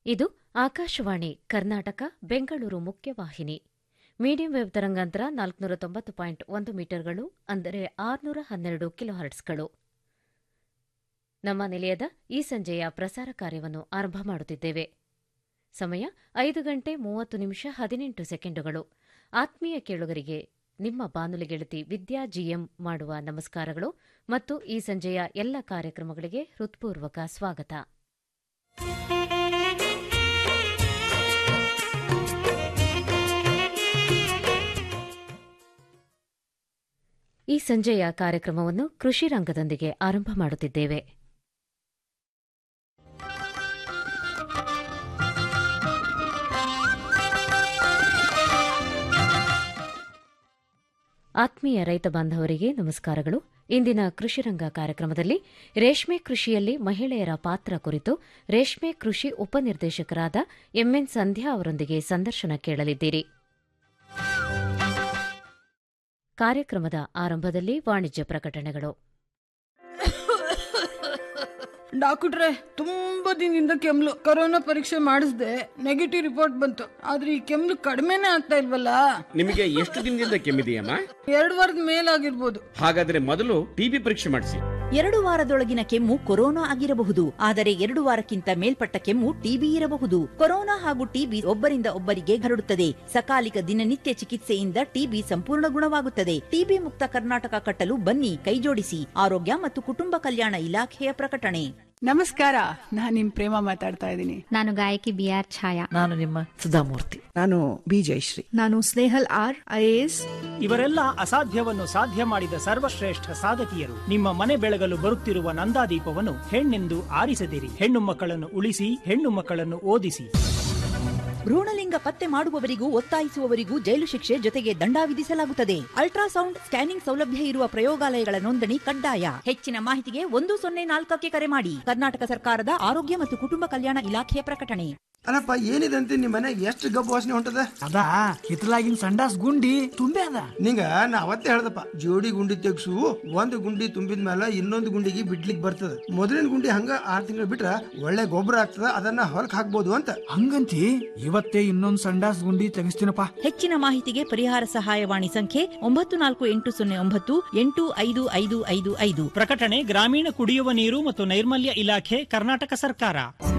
ಇದು ಆಕಾಶವಾಣಿ ಕರ್ನಾಟಕ ಬೆಂಗಳೂರು ಮುಖ್ಯವಾಹಿನಿ medium wave ತರಂಗಾಂತರ ನಾಲ್ಕುನೂರ ತೊಂಬತ್ತು ಪಾಯಿಂಟ್ ಒಂದು ಮೀಟರ್ಗಳು ಅಂದರೆ ಆರುನೂರ ಹನ್ನೆರಡು ಕಿಲೋಹರ್ಟ್ಸ್ಗಳು ನಮ್ಮ ನಿಲಯದ ಈ ಸಂಜೆಯ ಪ್ರಸಾರ ಕಾರ್ಯವನ್ನು ಆರಂಭ ಮಾಡುತ್ತಿದ್ದೇವೆ ಸಮಯ ಐದು ಗಂಟೆ ಮೂವತ್ತು ನಿಮಿಷ ಹದಿನೆಂಟು ಸೆಕೆಂಡುಗಳು ಆತ್ಮೀಯ ಕೇಳುಗರಿಗೆ ನಿಮ್ಮ ಬಾನುಲಿ ಗೆಳತಿ ವಿದ್ಯಾ ಜಿಎಂ ಮಾಡುವ ನಮಸ್ಕಾರಗಳು ಮತ್ತು ಈ ಸಂಜೆಯ ಎಲ್ಲ ಕಾರ್ಯಕ್ರಮಗಳಿಗೆ ಹೃತ್ಪೂರ್ವಕ ಸ್ವಾಗತ ಈ ಸಂಜೆಯ ಕಾರ್ಯಕ್ರಮವನ್ನು ಕೃಷಿ ರಂಗದೊಂದಿಗೆ ಆರಂಭ ಮಾಡುತ್ತಿದ್ದೇವೆ ಆತ್ಮೀಯ ರೈತ ಬಾಂಧವರಿಗೆ ನಮಸ್ಕಾರಗಳು ಇಂದಿನ ಕೃಷಿರಂಗ ಕಾರ್ಯಕ್ರಮದಲ್ಲಿ ರೇಷ್ಮೆ ಕೃಷಿಯಲ್ಲಿ ಮಹಿಳೆಯರ ಪಾತ್ರ ಕುರಿತು ರೇಷ್ಮೆ ಕೃಷಿ ಉಪನಿರ್ದೇಶಕರಾದ ಎಂಎನ್ ಸಂಧ್ಯಾ ಅವರೊಂದಿಗೆ ಸಂದರ್ಶನ ಕೇಳಲಿದ್ದೀರಿ ಕಾರ್ಯಕ್ರಮದ ಆರಂಭದಲ್ಲಿ ವಾಣಿಜ್ಯ ಪ್ರಕಟಣೆಗಳು ಡಾಕ್ಟ್ರೆ ತುಂಬಾ ದಿನದಿಂದ ಕೆಮ್ಲು ಕೊರೋನಾ ಪರೀಕ್ಷೆ ಮಾಡಿಸ್ದೆ ನೆಗೆಟಿವ್ ರಿಪೋರ್ಟ್ ಬಂತು ಆದ್ರೆ ಈ ಕೆಮ್ಲು ಕಡಿಮೆನೇ ಆಗ್ತಾ ಇಲ್ವಲ್ಲ ನಿಮಗೆ ಎಷ್ಟು ದಿನದಿಂದ ಕೆಮ್ಮಿದೆಯಮ್ಮ ಎರಡು ವಾರದ ಮೇಲಾಗಿರ್ಬೋದು ಹಾಗಾದ್ರೆ ಮೊದಲು ಟಿಬಿ ಪರೀಕ್ಷೆ ಮಾಡಿಸಿ ಎರಡು ವಾರದೊಳಗಿನ ಕೆಮ್ಮು ಕೊರೋನಾ ಆಗಿರಬಹುದು ಆದರೆ ಎರಡು ವಾರಕ್ಕಿಂತ ಮೇಲ್ಪಟ್ಟ ಕೆಮ್ಮು ಟಿಬಿ ಇರಬಹುದು ಕೊರೋನಾ ಹಾಗೂ ಟಿಬಿ ಒಬ್ಬರಿಂದ ಒಬ್ಬರಿಗೆ ಹರಡುತ್ತದೆ ಸಕಾಲಿಕ ದಿನನಿತ್ಯ ಚಿಕಿತ್ಸೆಯಿಂದ ಟಿಬಿ ಸಂಪೂರ್ಣ ಗುಣವಾಗುತ್ತದೆ ಟಿಬಿ ಮುಕ್ತ ಕರ್ನಾಟಕ ಕಟ್ಟಲು ಬನ್ನಿ ಕೈಜೋಡಿಸಿ ಆರೋಗ್ಯ ಮತ್ತು ಕುಟುಂಬ ಕಲ್ಯಾಣ ಇಲಾಖೆಯ ಪ್ರಕಟಣೆ ನಮಸ್ಕಾರ ನಾನ್ ನಿಮ್ ಪ್ರೇಮ ಮಾತಾಡ್ತಾ ಇದ್ದೀನಿ ನಾನು ಗಾಯಕಿ ಬಿ ಆರ್ ಛಾಯಾ ನಾನು ನಿಮ್ಮ ಸುಧಾಮೂರ್ತಿ ನಾನು ಬಿ ಜಯಶ್ರೀ ನಾನು ಸ್ನೇಹಲ್ ಆರ್ ಐಎಎಸ್ ಇವರೆಲ್ಲ ಅಸಾಧ್ಯವನ್ನು ಸಾಧ್ಯ ಮಾಡಿದ ಸರ್ವಶ್ರೇಷ್ಠ ಸಾಧಕಿಯರು ನಿಮ್ಮ ಮನೆ ಬೆಳಗಲು ಬರುತ್ತಿರುವ ನಂದಾದೀಪವನ್ನು ಹೆಣ್ಣೆಂದು ಆರಿಸದಿರಿ ಹೆಣ್ಣು ಮಕ್ಕಳನ್ನು ಉಳಿಸಿ ಹೆಣ್ಣು ಮಕ್ಕಳನ್ನು ಓದಿಸಿ ಭ್ರೂಣಲಿಂಗ ಪತ್ತೆ ಮಾಡುವವರಿಗೂ ಒತ್ತಾಯಿಸುವವರಿಗೂ ಜೈಲು ಶಿಕ್ಷೆ ಜೊತೆಗೆ ದಂಡ ವಿಧಿಸಲಾಗುತ್ತದೆ ಅಲ್ಟ್ರಾಸೌಂಡ್ ಸ್ಕ್ಯಾನಿಂಗ್ ಸೌಲಭ್ಯ ಇರುವ ಪ್ರಯೋಗಾಲಯಗಳ ನೋಂದಣಿ ಕಡ್ಡಾಯ ಹೆಚ್ಚಿನ ಮಾಹಿತಿಗೆ ಒಂದು ಸೊನ್ನೆ ನಾಲ್ಕಕ್ಕೆ ಕರೆ ಮಾಡಿ ಕರ್ನಾಟಕ ಸರ್ಕಾರದ ಆರೋಗ್ಯ ಮತ್ತು ಕುಟುಂಬ ಕಲ್ಯಾಣ ಇಲಾಖೆಯ ಪ್ರಕಟಣೆ ಅಲ್ಲಪ್ಪ ಏನಿದೆ ಅಂತ ನಿಮ್ಮ ಮನೆ ಎಷ್ಟು ಗಬ್ಬು ವಾಸನೆ ಹೊಂಟದ ಅದಾ ಹಿತ್ತಲಾಗಿನ ಸಂಡಾಸ್ ಗುಂಡಿ ತುಂಬೆ ಅದ ನಿಂಗ ನಾ ಅವತ್ತೇ ಹೇಳ್ದಪ್ಪ ಜೋಡಿ ಗುಂಡಿ ತೆಗ್ಸು ಒಂದು ಗುಂಡಿ ತುಂಬಿದ ಮೇಲೆ ಇನ್ನೊಂದು ಗುಂಡಿಗೆ ಬಿಡ್ಲಿಕ್ ಬರ್ತದ ಮೊದಲಿನ ಗುಂಡಿ ಹಂಗ ಆರ್ ತಿಂಗಳು ಬಿಟ್ರ ಒಳ್ಳೆ ಗೊಬ್ಬರ ಆಗ್ತದ ಅದನ್ನ ಹೊಲಕ್ ಹಾಕ್ಬೋದು ಅಂತ ಹಂಗಂತಿ ಇವತ್ತೇ ಇನ್ನೊಂದ್ ಸಂಡಾಸ್ ಗುಂಡಿ ತೆಗಿಸ್ತೀನಪ್ಪ ಹೆಚ್ಚಿನ ಮಾಹಿತಿಗೆ ಪರಿಹಾರ ಸಹಾಯವಾಣಿ ಸಂಖ್ಯೆ ಒಂಬತ್ತು ನಾಲ್ಕು ಎಂಟು ಸೊನ್ನೆ ಒಂಬತ್ತು ಎಂಟು ಐದು ಐದು ಐದು ಐದು ಪ್ರಕಟಣೆ ಗ್ರಾಮೀಣ ಕುಡಿಯುವ ನೀರು ಮತ್ತು ನೈರ್ಮಲ್ಯ ಇಲಾಖೆ ಕರ್ನಾಟಕ ಸರ್ಕಾರ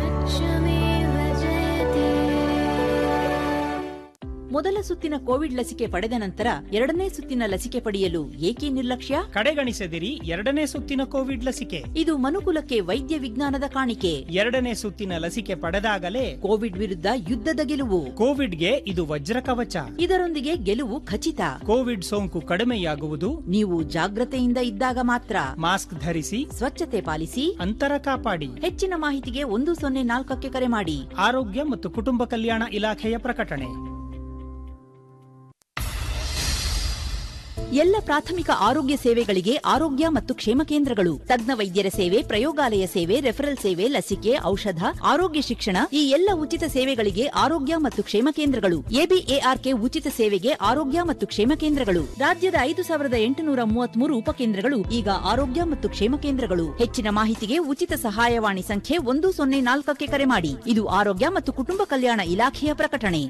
ಮೊದಲ ಸುತ್ತಿನ ಕೋವಿಡ್ ಲಸಿಕೆ ಪಡೆದ ನಂತರ ಎರಡನೇ ಸುತ್ತಿನ ಲಸಿಕೆ ಪಡೆಯಲು ಏಕೆ ನಿರ್ಲಕ್ಷ್ಯ ಕಡೆಗಣಿಸದಿರಿ ಎರಡನೇ ಸುತ್ತಿನ ಕೋವಿಡ್ ಲಸಿಕೆ ಇದು ಮನುಕುಲಕ್ಕೆ ವೈದ್ಯ ವಿಜ್ಞಾನದ ಕಾಣಿಕೆ ಎರಡನೇ ಸುತ್ತಿನ ಲಸಿಕೆ ಪಡೆದಾಗಲೇ ಕೋವಿಡ್ ವಿರುದ್ಧ ಯುದ್ಧದ ಗೆಲುವು ಕೋವಿಡ್ಗೆ ಇದು ವಜ್ರ ಕವಚ ಇದರೊಂದಿಗೆ ಗೆಲುವು ಖಚಿತ ಕೋವಿಡ್ ಸೋಂಕು ಕಡಿಮೆಯಾಗುವುದು ನೀವು ಜಾಗ್ರತೆಯಿಂದ ಇದ್ದಾಗ ಮಾತ್ರ ಮಾಸ್ಕ್ ಧರಿಸಿ ಸ್ವಚ್ಛತೆ ಪಾಲಿಸಿ ಅಂತರ ಕಾಪಾಡಿ ಹೆಚ್ಚಿನ ಮಾಹಿತಿಗೆ ಒಂದು ಸೊನ್ನೆ ನಾಲ್ಕಕ್ಕೆ ಕರೆ ಮಾಡಿ ಆರೋಗ್ಯ ಮತ್ತು ಕುಟುಂಬ ಕಲ್ಯಾಣ ಇಲಾಖೆಯ ಪ್ರಕಟಣೆ ಎಲ್ಲ ಪ್ರಾಥಮಿಕ ಆರೋಗ್ಯ ಸೇವೆಗಳಿಗೆ ಆರೋಗ್ಯ ಮತ್ತು ಕ್ಷೇಮ ಕೇಂದ್ರಗಳು ತಜ್ಞ ವೈದ್ಯರ ಸೇವೆ ಪ್ರಯೋಗಾಲಯ ಸೇವೆ ರೆಫರಲ್ ಸೇವೆ ಲಸಿಕೆ ಔಷಧ ಆರೋಗ್ಯ ಶಿಕ್ಷಣ ಈ ಎಲ್ಲ ಉಚಿತ ಸೇವೆಗಳಿಗೆ ಆರೋಗ್ಯ ಮತ್ತು ಕ್ಷೇಮ ಕೇಂದ್ರಗಳು ಎಬಿಎಆರ್ಕೆ ಉಚಿತ ಸೇವೆಗೆ ಆರೋಗ್ಯ ಮತ್ತು ಕ್ಷೇಮ ಕೇಂದ್ರಗಳು ರಾಜ್ಯದ ಐದು ಸಾವಿರದ ಎಂಟುನೂರ ಮೂವತ್ಮೂರು ಉಪಕೇಂದ್ರಗಳು ಈಗ ಆರೋಗ್ಯ ಮತ್ತು ಕ್ಷೇಮ ಕೇಂದ್ರಗಳು ಹೆಚ್ಚಿನ ಮಾಹಿತಿಗೆ ಉಚಿತ ಸಹಾಯವಾಣಿ ಸಂಖ್ಯೆ ಒಂದು ಸೊನ್ನೆ ನಾಲ್ಕಕ್ಕೆ ಕರೆ ಮಾಡಿ ಇದು ಆರೋಗ್ಯ ಮತ್ತು ಕುಟುಂಬ ಕಲ್ಯಾಣ ಇಲಾಖೆಯ ಪ್ರಕಟಣೆ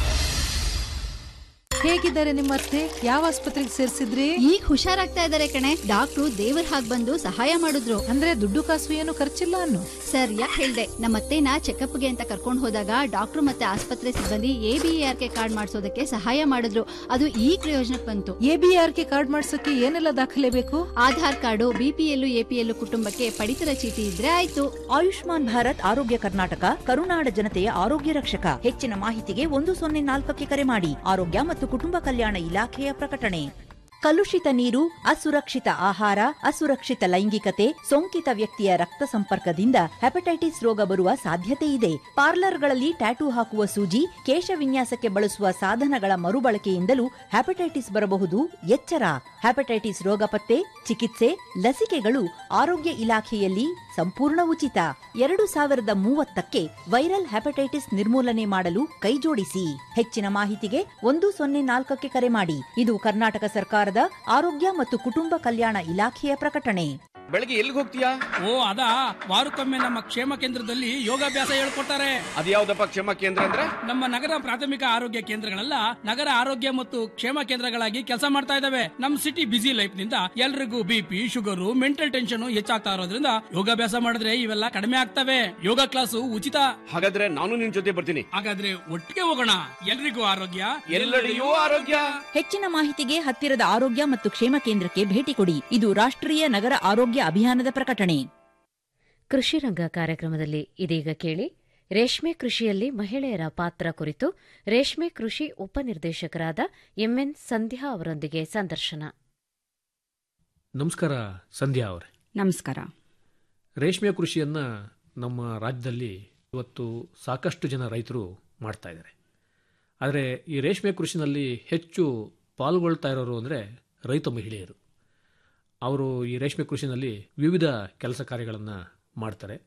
ಹೇಗಿದ್ದಾರೆ ನಿಮ್ಮ ಅತ್ತೆ ಯಾವ ಆಸ್ಪತ್ರೆಗೆ ಸೇರಿಸಿದ್ರಿ ಈಗ ಹುಷಾರಾಗ್ತಾ ಇದಾರೆ ಕಣೆ ಡಾಕ್ಟ್ರು ದೇವ್ರ ಹಾಗ್ ಬಂದು ಸಹಾಯ ಮಾಡಿದ್ರು ಅಂದ್ರೆ ದುಡ್ಡು ಕಾಸು ಏನು ಖರ್ಚಿಲ್ಲ ಅನ್ನು ಸರ್ ಯಾಕೆ ಹೇಳ್ದೆ ನಮ್ಮ ಅತ್ತೆನ ಚೆಕಪ್ಗೆ ಅಂತ ಕರ್ಕೊಂಡು ಹೋದಾಗ ಡಾಕ್ಟ್ರು ಮತ್ತೆ ಆಸ್ಪತ್ರೆ ಸಿಬ್ಬಂದಿ ಎಬಿಆರ್ಕೆ ಕಾರ್ಡ್ ಮಾಡಿಸೋದಕ್ಕೆ ಸಹಾಯ ಮಾಡಿದ್ರು ಅದು ಈ ಪ್ರಯೋಜನಕ್ಕೆ ಬಂತು ಎಬಿಆರ್ಕೆ ಕಾರ್ಡ್ ಮಾಡ್ಸಕ್ಕೆ ಏನೆಲ್ಲ ದಾಖಲೆ ಬೇಕು ಆಧಾರ್ ಕಾರ್ಡು ಬಿಪಿಎಲ್ ಎಪಿಎಲ್ ಕುಟುಂಬಕ್ಕೆ ಪಡಿತರ ಚೀಟಿ ಇದ್ರೆ ಆಯ್ತು ಆಯುಷ್ಮಾನ್ ಭಾರತ್ ಆರೋಗ್ಯ ಕರ್ನಾಟಕ ಕರುನಾಡ ಜನತೆಯ ಆರೋಗ್ಯ ರಕ್ಷಕ ಹೆಚ್ಚಿನ ಮಾಹಿತಿಗೆ ಒಂದು ಸೊನ್ನೆ ನಾಲ್ಕಕ್ಕೆ ಕರೆ ಮಾಡಿ ಆರೋಗ್ಯ ಮತ್ತು ಕುಟುಂಬ ಕಲ್ಯಾಣ ಇಲಾಖೆಯ ಪ್ರಕಟಣೆ ಕಲುಷಿತ ನೀರು ಅಸುರಕ್ಷಿತ ಆಹಾರ ಅಸುರಕ್ಷಿತ ಲೈಂಗಿಕತೆ ಸೋಂಕಿತ ವ್ಯಕ್ತಿಯ ರಕ್ತ ಸಂಪರ್ಕದಿಂದ ಹೆಪಟೈಟಿಸ್ ರೋಗ ಬರುವ ಸಾಧ್ಯತೆ ಇದೆ ಪಾರ್ಲರ್ಗಳಲ್ಲಿ ಟ್ಯಾಟೂ ಹಾಕುವ ಸೂಜಿ ಕೇಶ ವಿನ್ಯಾಸಕ್ಕೆ ಬಳಸುವ ಸಾಧನಗಳ ಮರುಬಳಕೆಯಿಂದಲೂ ಹೆಪಟೈಟಿಸ್ ಬರಬಹುದು ಎಚ್ಚರ ಹೆಪಟೈಟಿಸ್ ರೋಗ ಪತ್ತೆ ಚಿಕಿತ್ಸೆ ಲಸಿಕೆಗಳು ಆರೋಗ್ಯ ಇಲಾಖೆಯಲ್ಲಿ ಸಂಪೂರ್ಣ ಉಚಿತ ಎರಡು ಸಾವಿರದ ಮೂವತ್ತಕ್ಕೆ ವೈರಲ್ ಹೆಪಟೈಟಿಸ್ ನಿರ್ಮೂಲನೆ ಮಾಡಲು ಕೈಜೋಡಿಸಿ ಹೆಚ್ಚಿನ ಮಾಹಿತಿಗೆ ಒಂದು ಸೊನ್ನೆ ನಾಲ್ಕಕ್ಕೆ ಕರೆ ಮಾಡಿ ಇದು ಕರ್ನಾಟಕ ಸರ್ಕಾರದ ಆರೋಗ್ಯ ಮತ್ತು ಕುಟುಂಬ ಕಲ್ಯಾಣ ಇಲಾಖೆಯ ಪ್ರಕಟಣೆ ಬೆಳಗ್ಗೆ ಎಲ್ಲಿಗೆ ಹೋಗ್ತೀಯಾ ಓ ಅದಾ ವಾರಕ್ಕೊಮ್ಮೆ ನಮ್ಮ ಕ್ಷೇಮ ಕೇಂದ್ರದಲ್ಲಿ ಯೋಗಾಭ್ಯಾಸ ಹೇಳ್ಕೊಡ್ತಾರೆ ಅದ್ಯಾವ್ದಪ್ಪ ಕ್ಷೇಮ ಕೇಂದ್ರ ಅಂದ್ರೆ ನಮ್ಮ ನಗರ ಪ್ರಾಥಮಿಕ ಆರೋಗ್ಯ ಕೇಂದ್ರಗಳೆಲ್ಲ ನಗರ ಆರೋಗ್ಯ ಮತ್ತು ಕ್ಷೇಮ ಕೇಂದ್ರಗಳಾಗಿ ಕೆಲಸ ಮಾಡ್ತಾ ಇದಾವೆ ನಮ್ ಸಿಟಿ ಬಿಸಿ ಲೈಫ್ ನಿಂದ ಎಲ್ರಿಗೂ ಬಿಪಿ ಶುಗರು ಮೆಂಟಲ್ ಟೆನ್ಷನ್ ಹೆಚ್ಚಾಗ್ತಾ ಇರೋದ್ರಿಂದ ಯೋಗಾಭ್ಯಾಸ ಮಾಡಿದ್ರೆ ಇವೆಲ್ಲ ಕಡಿಮೆ ಆಗ್ತವೆ ಯೋಗ ಕ್ಲಾಸು ಉಚಿತ ಹಾಗಾದ್ರೆ ನಾನು ನಿನ್ ಜೊತೆ ಬರ್ತೀನಿ ಹಾಗಾದ್ರೆ ಒಟ್ಟಿಗೆ ಹೋಗೋಣ ಎಲ್ರಿಗೂ ಆರೋಗ್ಯ ಎಲ್ಲೆಡೆಯೂ ಆರೋಗ್ಯ ಹೆಚ್ಚಿನ ಮಾಹಿತಿಗೆ ಹತ್ತಿರದ ಆರೋಗ್ಯ ಮತ್ತು ಕ್ಷೇಮ ಕೇಂದ್ರಕ್ಕೆ ಭೇಟಿ ಕೊಡಿ ಇದು ರಾಷ್ಟ್ರೀಯ ನಗರ ಆರೋಗ್ಯ ಅಭಿಯಾನದ ಪ್ರಕಟಣೆ ಕೃಷಿ ರಂಗ ಕಾರ್ಯಕ್ರಮದಲ್ಲಿ ಇದೀಗ ಕೇಳಿ ರೇಷ್ಮೆ ಕೃಷಿಯಲ್ಲಿ ಮಹಿಳೆಯರ ಪಾತ್ರ ಕುರಿತು ರೇಷ್ಮೆ ಕೃಷಿ ಉಪನಿರ್ದೇಶಕರಾದ ಎಂಎನ್ ಸಂಧ್ಯಾ ಅವರೊಂದಿಗೆ ಸಂದರ್ಶನ ನಮಸ್ಕಾರ ಸಂಧ್ಯಾ ಅವರೇ ನಮಸ್ಕಾರ ರೇಷ್ಮೆ ಕೃಷಿಯನ್ನು ನಮ್ಮ ರಾಜ್ಯದಲ್ಲಿ ಇವತ್ತು ಸಾಕಷ್ಟು ಜನ ರೈತರು ಮಾಡ್ತಾ ಇದ್ದಾರೆ ಆದರೆ ಈ ರೇಷ್ಮೆ ಕೃಷಿನಲ್ಲಿ ಹೆಚ್ಚು ಪಾಲ್ಗೊಳ್ತಾ ಇರೋರು ಅಂದರೆ ರೈತ ಮಹಿಳೆಯರು ಅವರು ಈ ರೇಷ್ಮೆ ಕೃಷಿನಲ್ಲಿ ವಿವಿಧ ಕೆಲಸ ಕಾರ್ಯಗಳನ್ನು ಮಾಡ್ತಾರೆ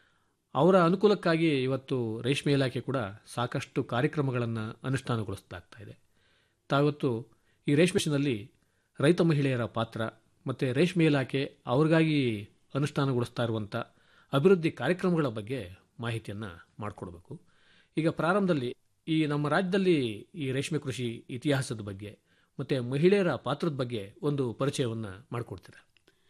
ಅವರ ಅನುಕೂಲಕ್ಕಾಗಿ ಇವತ್ತು ರೇಷ್ಮೆ ಇಲಾಖೆ ಕೂಡ ಸಾಕಷ್ಟು ಕಾರ್ಯಕ್ರಮಗಳನ್ನು ಅನುಷ್ಠಾನಗೊಳಿಸಲಾಗ್ತಾ ಇದೆ ತಾವತ್ತು ಈ ರೇಷ್ಮೆ ಕೃಷಿನಲ್ಲಿ ರೈತ ಮಹಿಳೆಯರ ಪಾತ್ರ ಮತ್ತು ರೇಷ್ಮೆ ಇಲಾಖೆ ಅವ್ರಿಗಾಗಿ ಅನುಷ್ಠಾನಗೊಳಿಸ್ತಾ ಇರುವಂಥ ಅಭಿವೃದ್ಧಿ ಕಾರ್ಯಕ್ರಮಗಳ ಬಗ್ಗೆ ಮಾಹಿತಿಯನ್ನು ಮಾಡಿಕೊಡ್ಬೇಕು ಈಗ ಪ್ರಾರಂಭದಲ್ಲಿ ಈ ನಮ್ಮ ರಾಜ್ಯದಲ್ಲಿ ಈ ರೇಷ್ಮೆ ಕೃಷಿ ಇತಿಹಾಸದ ಬಗ್ಗೆ ಮತ್ತು ಮಹಿಳೆಯರ ಪಾತ್ರದ ಬಗ್ಗೆ ಒಂದು ಪರಿಚಯವನ್ನು ಮಾಡಿಕೊಡ್ತೀರಾ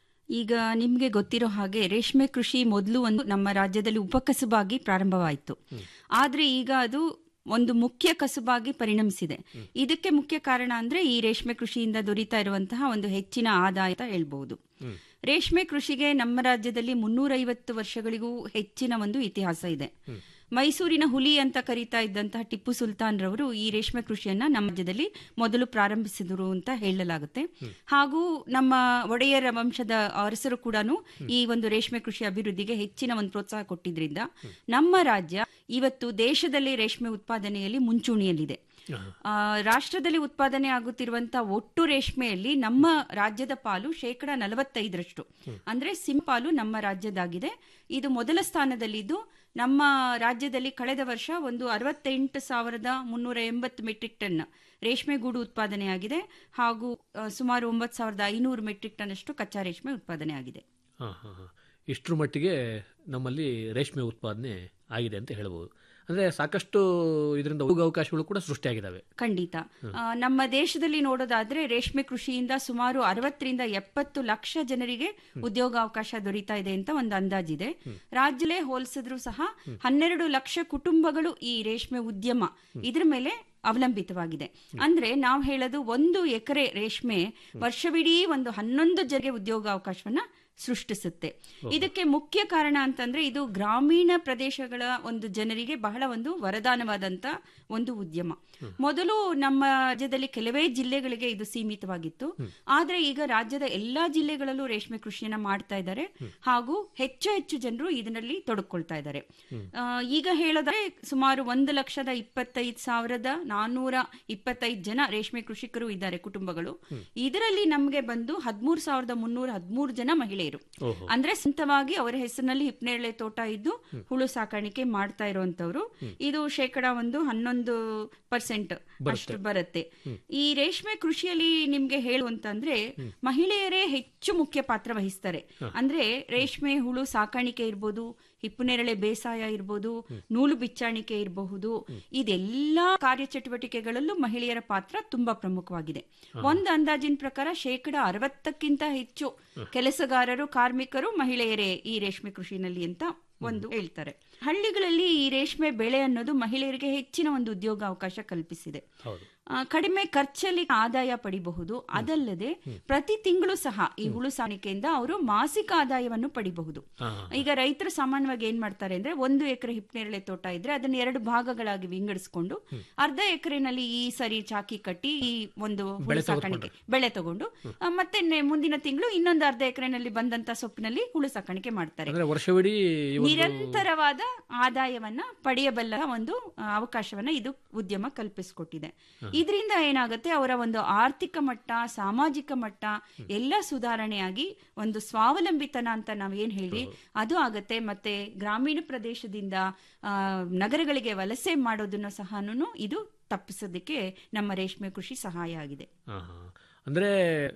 ಈಗ ನಿಮಗೆ ಗೊತ್ತಿರೋ ಹಾಗೆ ರೇಷ್ಮೆ ಕೃಷಿ ಮೊದಲು ಒಂದು ನಮ್ಮ ರಾಜ್ಯದಲ್ಲಿ ಉಪಕಸುಬಾಗಿ ಪ್ರಾರಂಭವಾಯಿತು ಆದರೆ ಈಗ ಅದು ಒಂದು ಮುಖ್ಯ ಕಸುಬಾಗಿ ಪರಿಣಮಿಸಿದೆ ಇದಕ್ಕೆ ಮುಖ್ಯ ಕಾರಣ ಅಂದ್ರೆ ಈ ರೇಷ್ಮೆ ಕೃಷಿಯಿಂದ ದೊರೀತಾ ಇರುವಂತಹ ಒಂದು ಹೆಚ್ಚಿನ ಆದಾಯ ಅಂತ ಹೇಳ್ಬಹುದು ರೇಷ್ಮೆ ಕೃಷಿಗೆ ನಮ್ಮ ರಾಜ್ಯದಲ್ಲಿ ಮುನ್ನೂರೈವತ್ತು ವರ್ಷಗಳಿಗೂ ಹೆಚ್ಚಿನ ಒಂದು ಇತಿಹಾಸ ಇದೆ ಮೈಸೂರಿನ ಹುಲಿ ಅಂತ ಕರೀತಾ ಇದ್ದಂತಹ ಟಿಪ್ಪು ಸುಲ್ತಾನ್ ರವರು ಈ ರೇಷ್ಮೆ ಕೃಷಿಯನ್ನ ನಮ್ಮ ರಾಜ್ಯದಲ್ಲಿ ಮೊದಲು ಪ್ರಾರಂಭಿಸಿದರು ಅಂತ ಹೇಳಲಾಗುತ್ತೆ ಹಾಗೂ ನಮ್ಮ ಒಡೆಯರ ವಂಶದ ಅರಸರು ಕೂಡ ಈ ಒಂದು ರೇಷ್ಮೆ ಕೃಷಿ ಅಭಿವೃದ್ಧಿಗೆ ಹೆಚ್ಚಿನ ಒಂದು ಪ್ರೋತ್ಸಾಹ ಕೊಟ್ಟಿದ್ರಿಂದ ನಮ್ಮ ರಾಜ್ಯ ಇವತ್ತು ದೇಶದಲ್ಲಿ ರೇಷ್ಮೆ ಉತ್ಪಾದನೆಯಲ್ಲಿ ಮುಂಚೂಣಿಯಲ್ಲಿದೆ ಆ, ರಾಷ್ಟ್ರದಲ್ಲಿ ಉತ್ಪಾದನೆ ಆಗುತ್ತಿರುವಂತಹ ಒಟ್ಟು ರೇಷ್ಮೆಯಲ್ಲಿ ನಮ್ಮ ರಾಜ್ಯದ ಪಾಲು ಶೇಕಡ ನಲವತ್ತೈದರಷ್ಟು ಅಂದ್ರೆ ಸಿಂಪಾಲು ನಮ್ಮ ರಾಜ್ಯದಾಗಿದೆ ಇದು ಮೊದಲ ಸ್ಥಾನದಲ್ಲಿದ್ದು ನಮ್ಮ ರಾಜ್ಯದಲ್ಲಿ ಕಳೆದ ವರ್ಷ ಒಂದು ಅರವತ್ತೆಂಟು ಸಾವಿರದ ಮುನ್ನೂರ ಎಂಬತ್ತು ಮೆಟ್ರಿಕ್ ಟನ್ ರೇಷ್ಮೆ ಗೂಡು ಉತ್ಪಾದನೆಯಾಗಿದೆ ಹಾಗೂ ಆ, ಸುಮಾರು ಒಂಬತ್ತು ಸಾವಿರದ ಐನೂರು ಮೆಟ್ರಿಕ್ ಟನ್ ಅಷ್ಟು ಕಚ್ಚಾ ರೇಷ್ಮೆ ಉತ್ಪಾದನೆ ಆಗಿದೆ ಹಾಂ ಹಾಂ ಹಾಂ ಇಷ್ಟರ ಮಟ್ಟಿಗೆ ನಮ್ಮಲ್ಲಿ ರೇಷ್ಮೆ ಉತ್ಪಾದನೆ ಆಗಿದೆ ಅಂತ ಹೇಳ್ಬೋದು ಅಂದರೆ ಸಾಕಷ್ಟು ಇದರಿಂದ ಉದ್ಯೋಗ ಅವಕಾಶಗಳು ಕೂಡ ಸೃಷ್ಟಿಯಾಗಿದ್ದಾವೆ ಖಂಡಿತ ಆ, ನಮ್ಮ ದೇಶದಲ್ಲಿ ನೋಡೋದಾದ್ರೆ ರೇಷ್ಮೆ ಕೃಷಿಯಿಂದ ಸುಮಾರು ಅರವತ್ತರಿಂದ ಎಪ್ಪತ್ತು ಲಕ್ಷ ಜನರಿಗೆ ಉದ್ಯೋಗಾವಕಾಶ ದೊರೀತಾ ಇದೆ ಅಂತ ಒಂದು ಅಂದಾಜಿದೆ ರಾಜ್ಯಲೇ ಹೋಲಿಸಿದ್ರು ಸಹ ಹನ್ನೆರಡು ಲಕ್ಷ ಕುಟುಂಬಗಳು ಈ ರೇಷ್ಮೆ ಉದ್ಯಮ ಇದ್ರ ಮೇಲೆ ಅವಲಂಬಿತವಾಗಿದೆ ಅಂದ್ರೆ ನಾವು ಹೇಳೋದು ಒಂದು ಎಕರೆ ರೇಷ್ಮೆ ವರ್ಷವಿಡೀ ಒಂದು ಹನ್ನೊಂದು ಜನರಿಗೆ ಉದ್ಯೋಗಾವಕಾಶವನ್ನ ಸೃಷ್ಟಿಸುತ್ತೆ ಇದಕ್ಕೆ ಮುಖ್ಯ ಕಾರಣ ಅಂತಂದ್ರೆ ಇದು ಗ್ರಾಮೀಣ ಪ್ರದೇಶಗಳ ಒಂದು ಜನರಿಗೆ ಬಹಳ ಒಂದು ವರದಾನವಾದಂತ ಒಂದು ಉದ್ಯಮ ಮೊದಲು ನಮ್ಮ ರಾಜ್ಯದಲ್ಲಿ ಕೆಲವೇ ಜಿಲ್ಲೆಗಳಿಗೆ ಇದು ಸೀಮಿತವಾಗಿತ್ತು ಆದ್ರೆ ಈಗ ರಾಜ್ಯದ ಎಲ್ಲಾ ಜಿಲ್ಲೆಗಳಲ್ಲೂ ರೇಷ್ಮೆ ಕೃಷಿಯನ್ನ ಮಾಡ್ತಾ ಇದ್ದಾರೆ ಹಾಗೂ ಹೆಚ್ಚು ಹೆಚ್ಚು ಜನರು ಇದರಲ್ಲಿ ತೊಡಕೊಳ್ತಾ ಇದ್ದಾರೆ ಆ, ಈಗ ಹೇಳೋದಾದ್ರೆ ಸುಮಾರು ಒಂದು ಲಕ್ಷದ ಇಪ್ಪತ್ತೈದು ಸಾವಿರದ ನಾನ್ನೂರ ಇಪ್ಪತ್ತೈದು ಜನ ರೇಷ್ಮೆ ಕೃಷಿಕರು ಇದ್ದಾರೆ ಕುಟುಂಬಗಳು ಇದರಲ್ಲಿ ನಮಗೆ ಬಂದು ಹದಿಮೂರು ಸಾವಿರದ ಮುನ್ನೂರ ಹದಿಮೂರು ಜನ ಮಹಿಳೆಯರು ಓಹೋ. ಅಂದ್ರೆ ಸ್ವಂತವಾಗಿ ಅವರ ಹೆಸರಿನಲ್ಲಿ ಹಿಪ್ನೇರಳೆ ತೋಟ ಇದ್ದು ಹುಳು ಸಾಕಾಣಿಕೆ ಮಾಡ್ತಾ ಇರುವಂತವ್ರು ಇದು ಶೇಕಡ ಒಂದು ಹನ್ನೊಂದು ಪರ್ಸೆಂಟ್ ಅಷ್ಟು ಬರುತ್ತೆ ಈ ರೇಷ್ಮೆ ಕೃಷಿಯಲ್ಲಿ ನಿಮ್ಗೆ ಹೇಳುವಂತಂದ್ರೆ ಮಹಿಳೆಯರೇ ಹೆಚ್ಚು ಮುಖ್ಯ ಪಾತ್ರ ವಹಿಸ್ತಾರೆ ಅಂದ್ರೆ ರೇಷ್ಮೆ ಹುಳು ಸಾಕಾಣಿಕೆ ಇರ್ಬೋದು ಹಿಪ್ಪುನೇರಳೆ ಬೇಸಾಯ ಇರ್ಬೋದು ನೂಲು ಬಿಚ್ಚಾಣಿಕೆ ಇರಬಹುದು ಇದೆಲ್ಲಾ ಕಾರ್ಯಚಟುವಟಿಕೆಗಳಲ್ಲೂ ಮಹಿಳೆಯರ ಪಾತ್ರ ತುಂಬಾ ಪ್ರಮುಖವಾಗಿದೆ ಒಂದು ಅಂದಾಜಿನ ಪ್ರಕಾರ ಶೇಕಡ ಅರವತ್ತಕ್ಕಿಂತ ಹೆಚ್ಚು ಕೆಲಸಗಾರರು ಕಾರ್ಮಿಕರು ಮಹಿಳೆಯರೇ ಈ ರೇಷ್ಮೆ ಕೃಷಿನಲ್ಲಿ ಅಂತ ಒಂದು ಹೇಳ್ತಾರೆ ಹಳ್ಳಿಗಳಲ್ಲಿ ಈ ರೇಷ್ಮೆ ಬೆಳೆ ಅನ್ನೋದು ಮಹಿಳೆಯರಿಗೆ ಹೆಚ್ಚಿನ ಒಂದು ಉದ್ಯೋಗ ಅವಕಾಶ ಕಲ್ಪಿಸಿದೆ ಹೌದು ಆ, ಕಡಿಮೆ ಖರ್ಚಲ್ಲಿ ಆದಾಯ ಪಡಿಬಹುದು ಅದಲ್ಲದೆ ಪ್ರತಿ ತಿಂಗಳು ಸಹ ಈ ಹುಳು ಸಾಕಾಣಿಕೆಯಿಂದ ಅವರು ಮಾಸಿಕ ಆದಾಯವನ್ನು ಪಡಿಬಹುದು ಈಗ ರೈತರು ಸಾಮಾನ್ಯವಾಗಿ ಏನ್ ಮಾಡ್ತಾರೆ ಅಂದ್ರೆ ಒಂದು ಎಕರೆ ಹಿಪ್ಪನೇರಳೆ ತೋಟ ಇದ್ರೆ ಅದನ್ನ ಎರಡು ಭಾಗಗಳಾಗಿ ವಿಂಗಡಿಸಿಕೊಂಡು ಅರ್ಧ ಎಕರೆನಲ್ಲಿ ಈ ಸರಿ ಚಾಕಿ ಕಟ್ಟಿ ಈ ಒಂದು ಹುಳು ಬೆಳೆ ಸಾಕಾಣಿಕೆ ಬೆಳೆ ತಗೊಂಡು ಆ, ಮತ್ತೆ ನೆ- ಮುಂದಿನ ತಿಂಗಳು ಇನ್ನೊಂದು ಅರ್ಧ ಎಕರೆನಲ್ಲಿ ಬಂದಂತ ಸೊಪ್ಪಿನಲ್ಲಿ ಹುಳು ಸಾಕಾಣಿಕೆ ಮಾಡ್ತಾರೆ ಅಂದರೆ ವರ್ಷವಿಡೀ ಈ ಒಂದು ನಿರಂತರವಾದ ಆದಾಯವನ್ನ ಪಡೆಯಬಲ್ಲ ಒಂದು ಆ, ಅವಕಾಶವನ್ನ ಇದು ಉದ್ಯಮ ಕಲ್ಪಿಸಿಕೊಟ್ಟಿದೆ ಇದರಿಂದ ಏನಾಗುತ್ತೆ ಅವರ ಒಂದು ಆರ್ಥಿಕ ಮಟ್ಟ ಸಾಮಾಜಿಕ ಮಟ್ಟ ಎಲ್ಲ ಸುಧಾರಣೆಯಾಗಿ ಒಂದು ಸ್ವಾವಲಂಬಿತನ ಅಂತ ನಾವ್ ಏನ್ ಹೇಳಿ ಅದು ಆಗತ್ತೆ ಮತ್ತೆ ಗ್ರಾಮೀಣ ಪ್ರದೇಶದಿಂದ ಆ, ನಗರಗಳಿಗೆ ವಲಸೆ ಮಾಡೋದನ್ನ ಸಹನೂ ಇದು ತಪ್ಪಿಸೋದಕ್ಕೆ ನಮ್ಮ ರೇಷ್ಮೆ ಕೃಷಿ ಸಹಾಯ ಆಗಿದೆ ಹಾಂ ಹಾಂ ಅಂದರೆ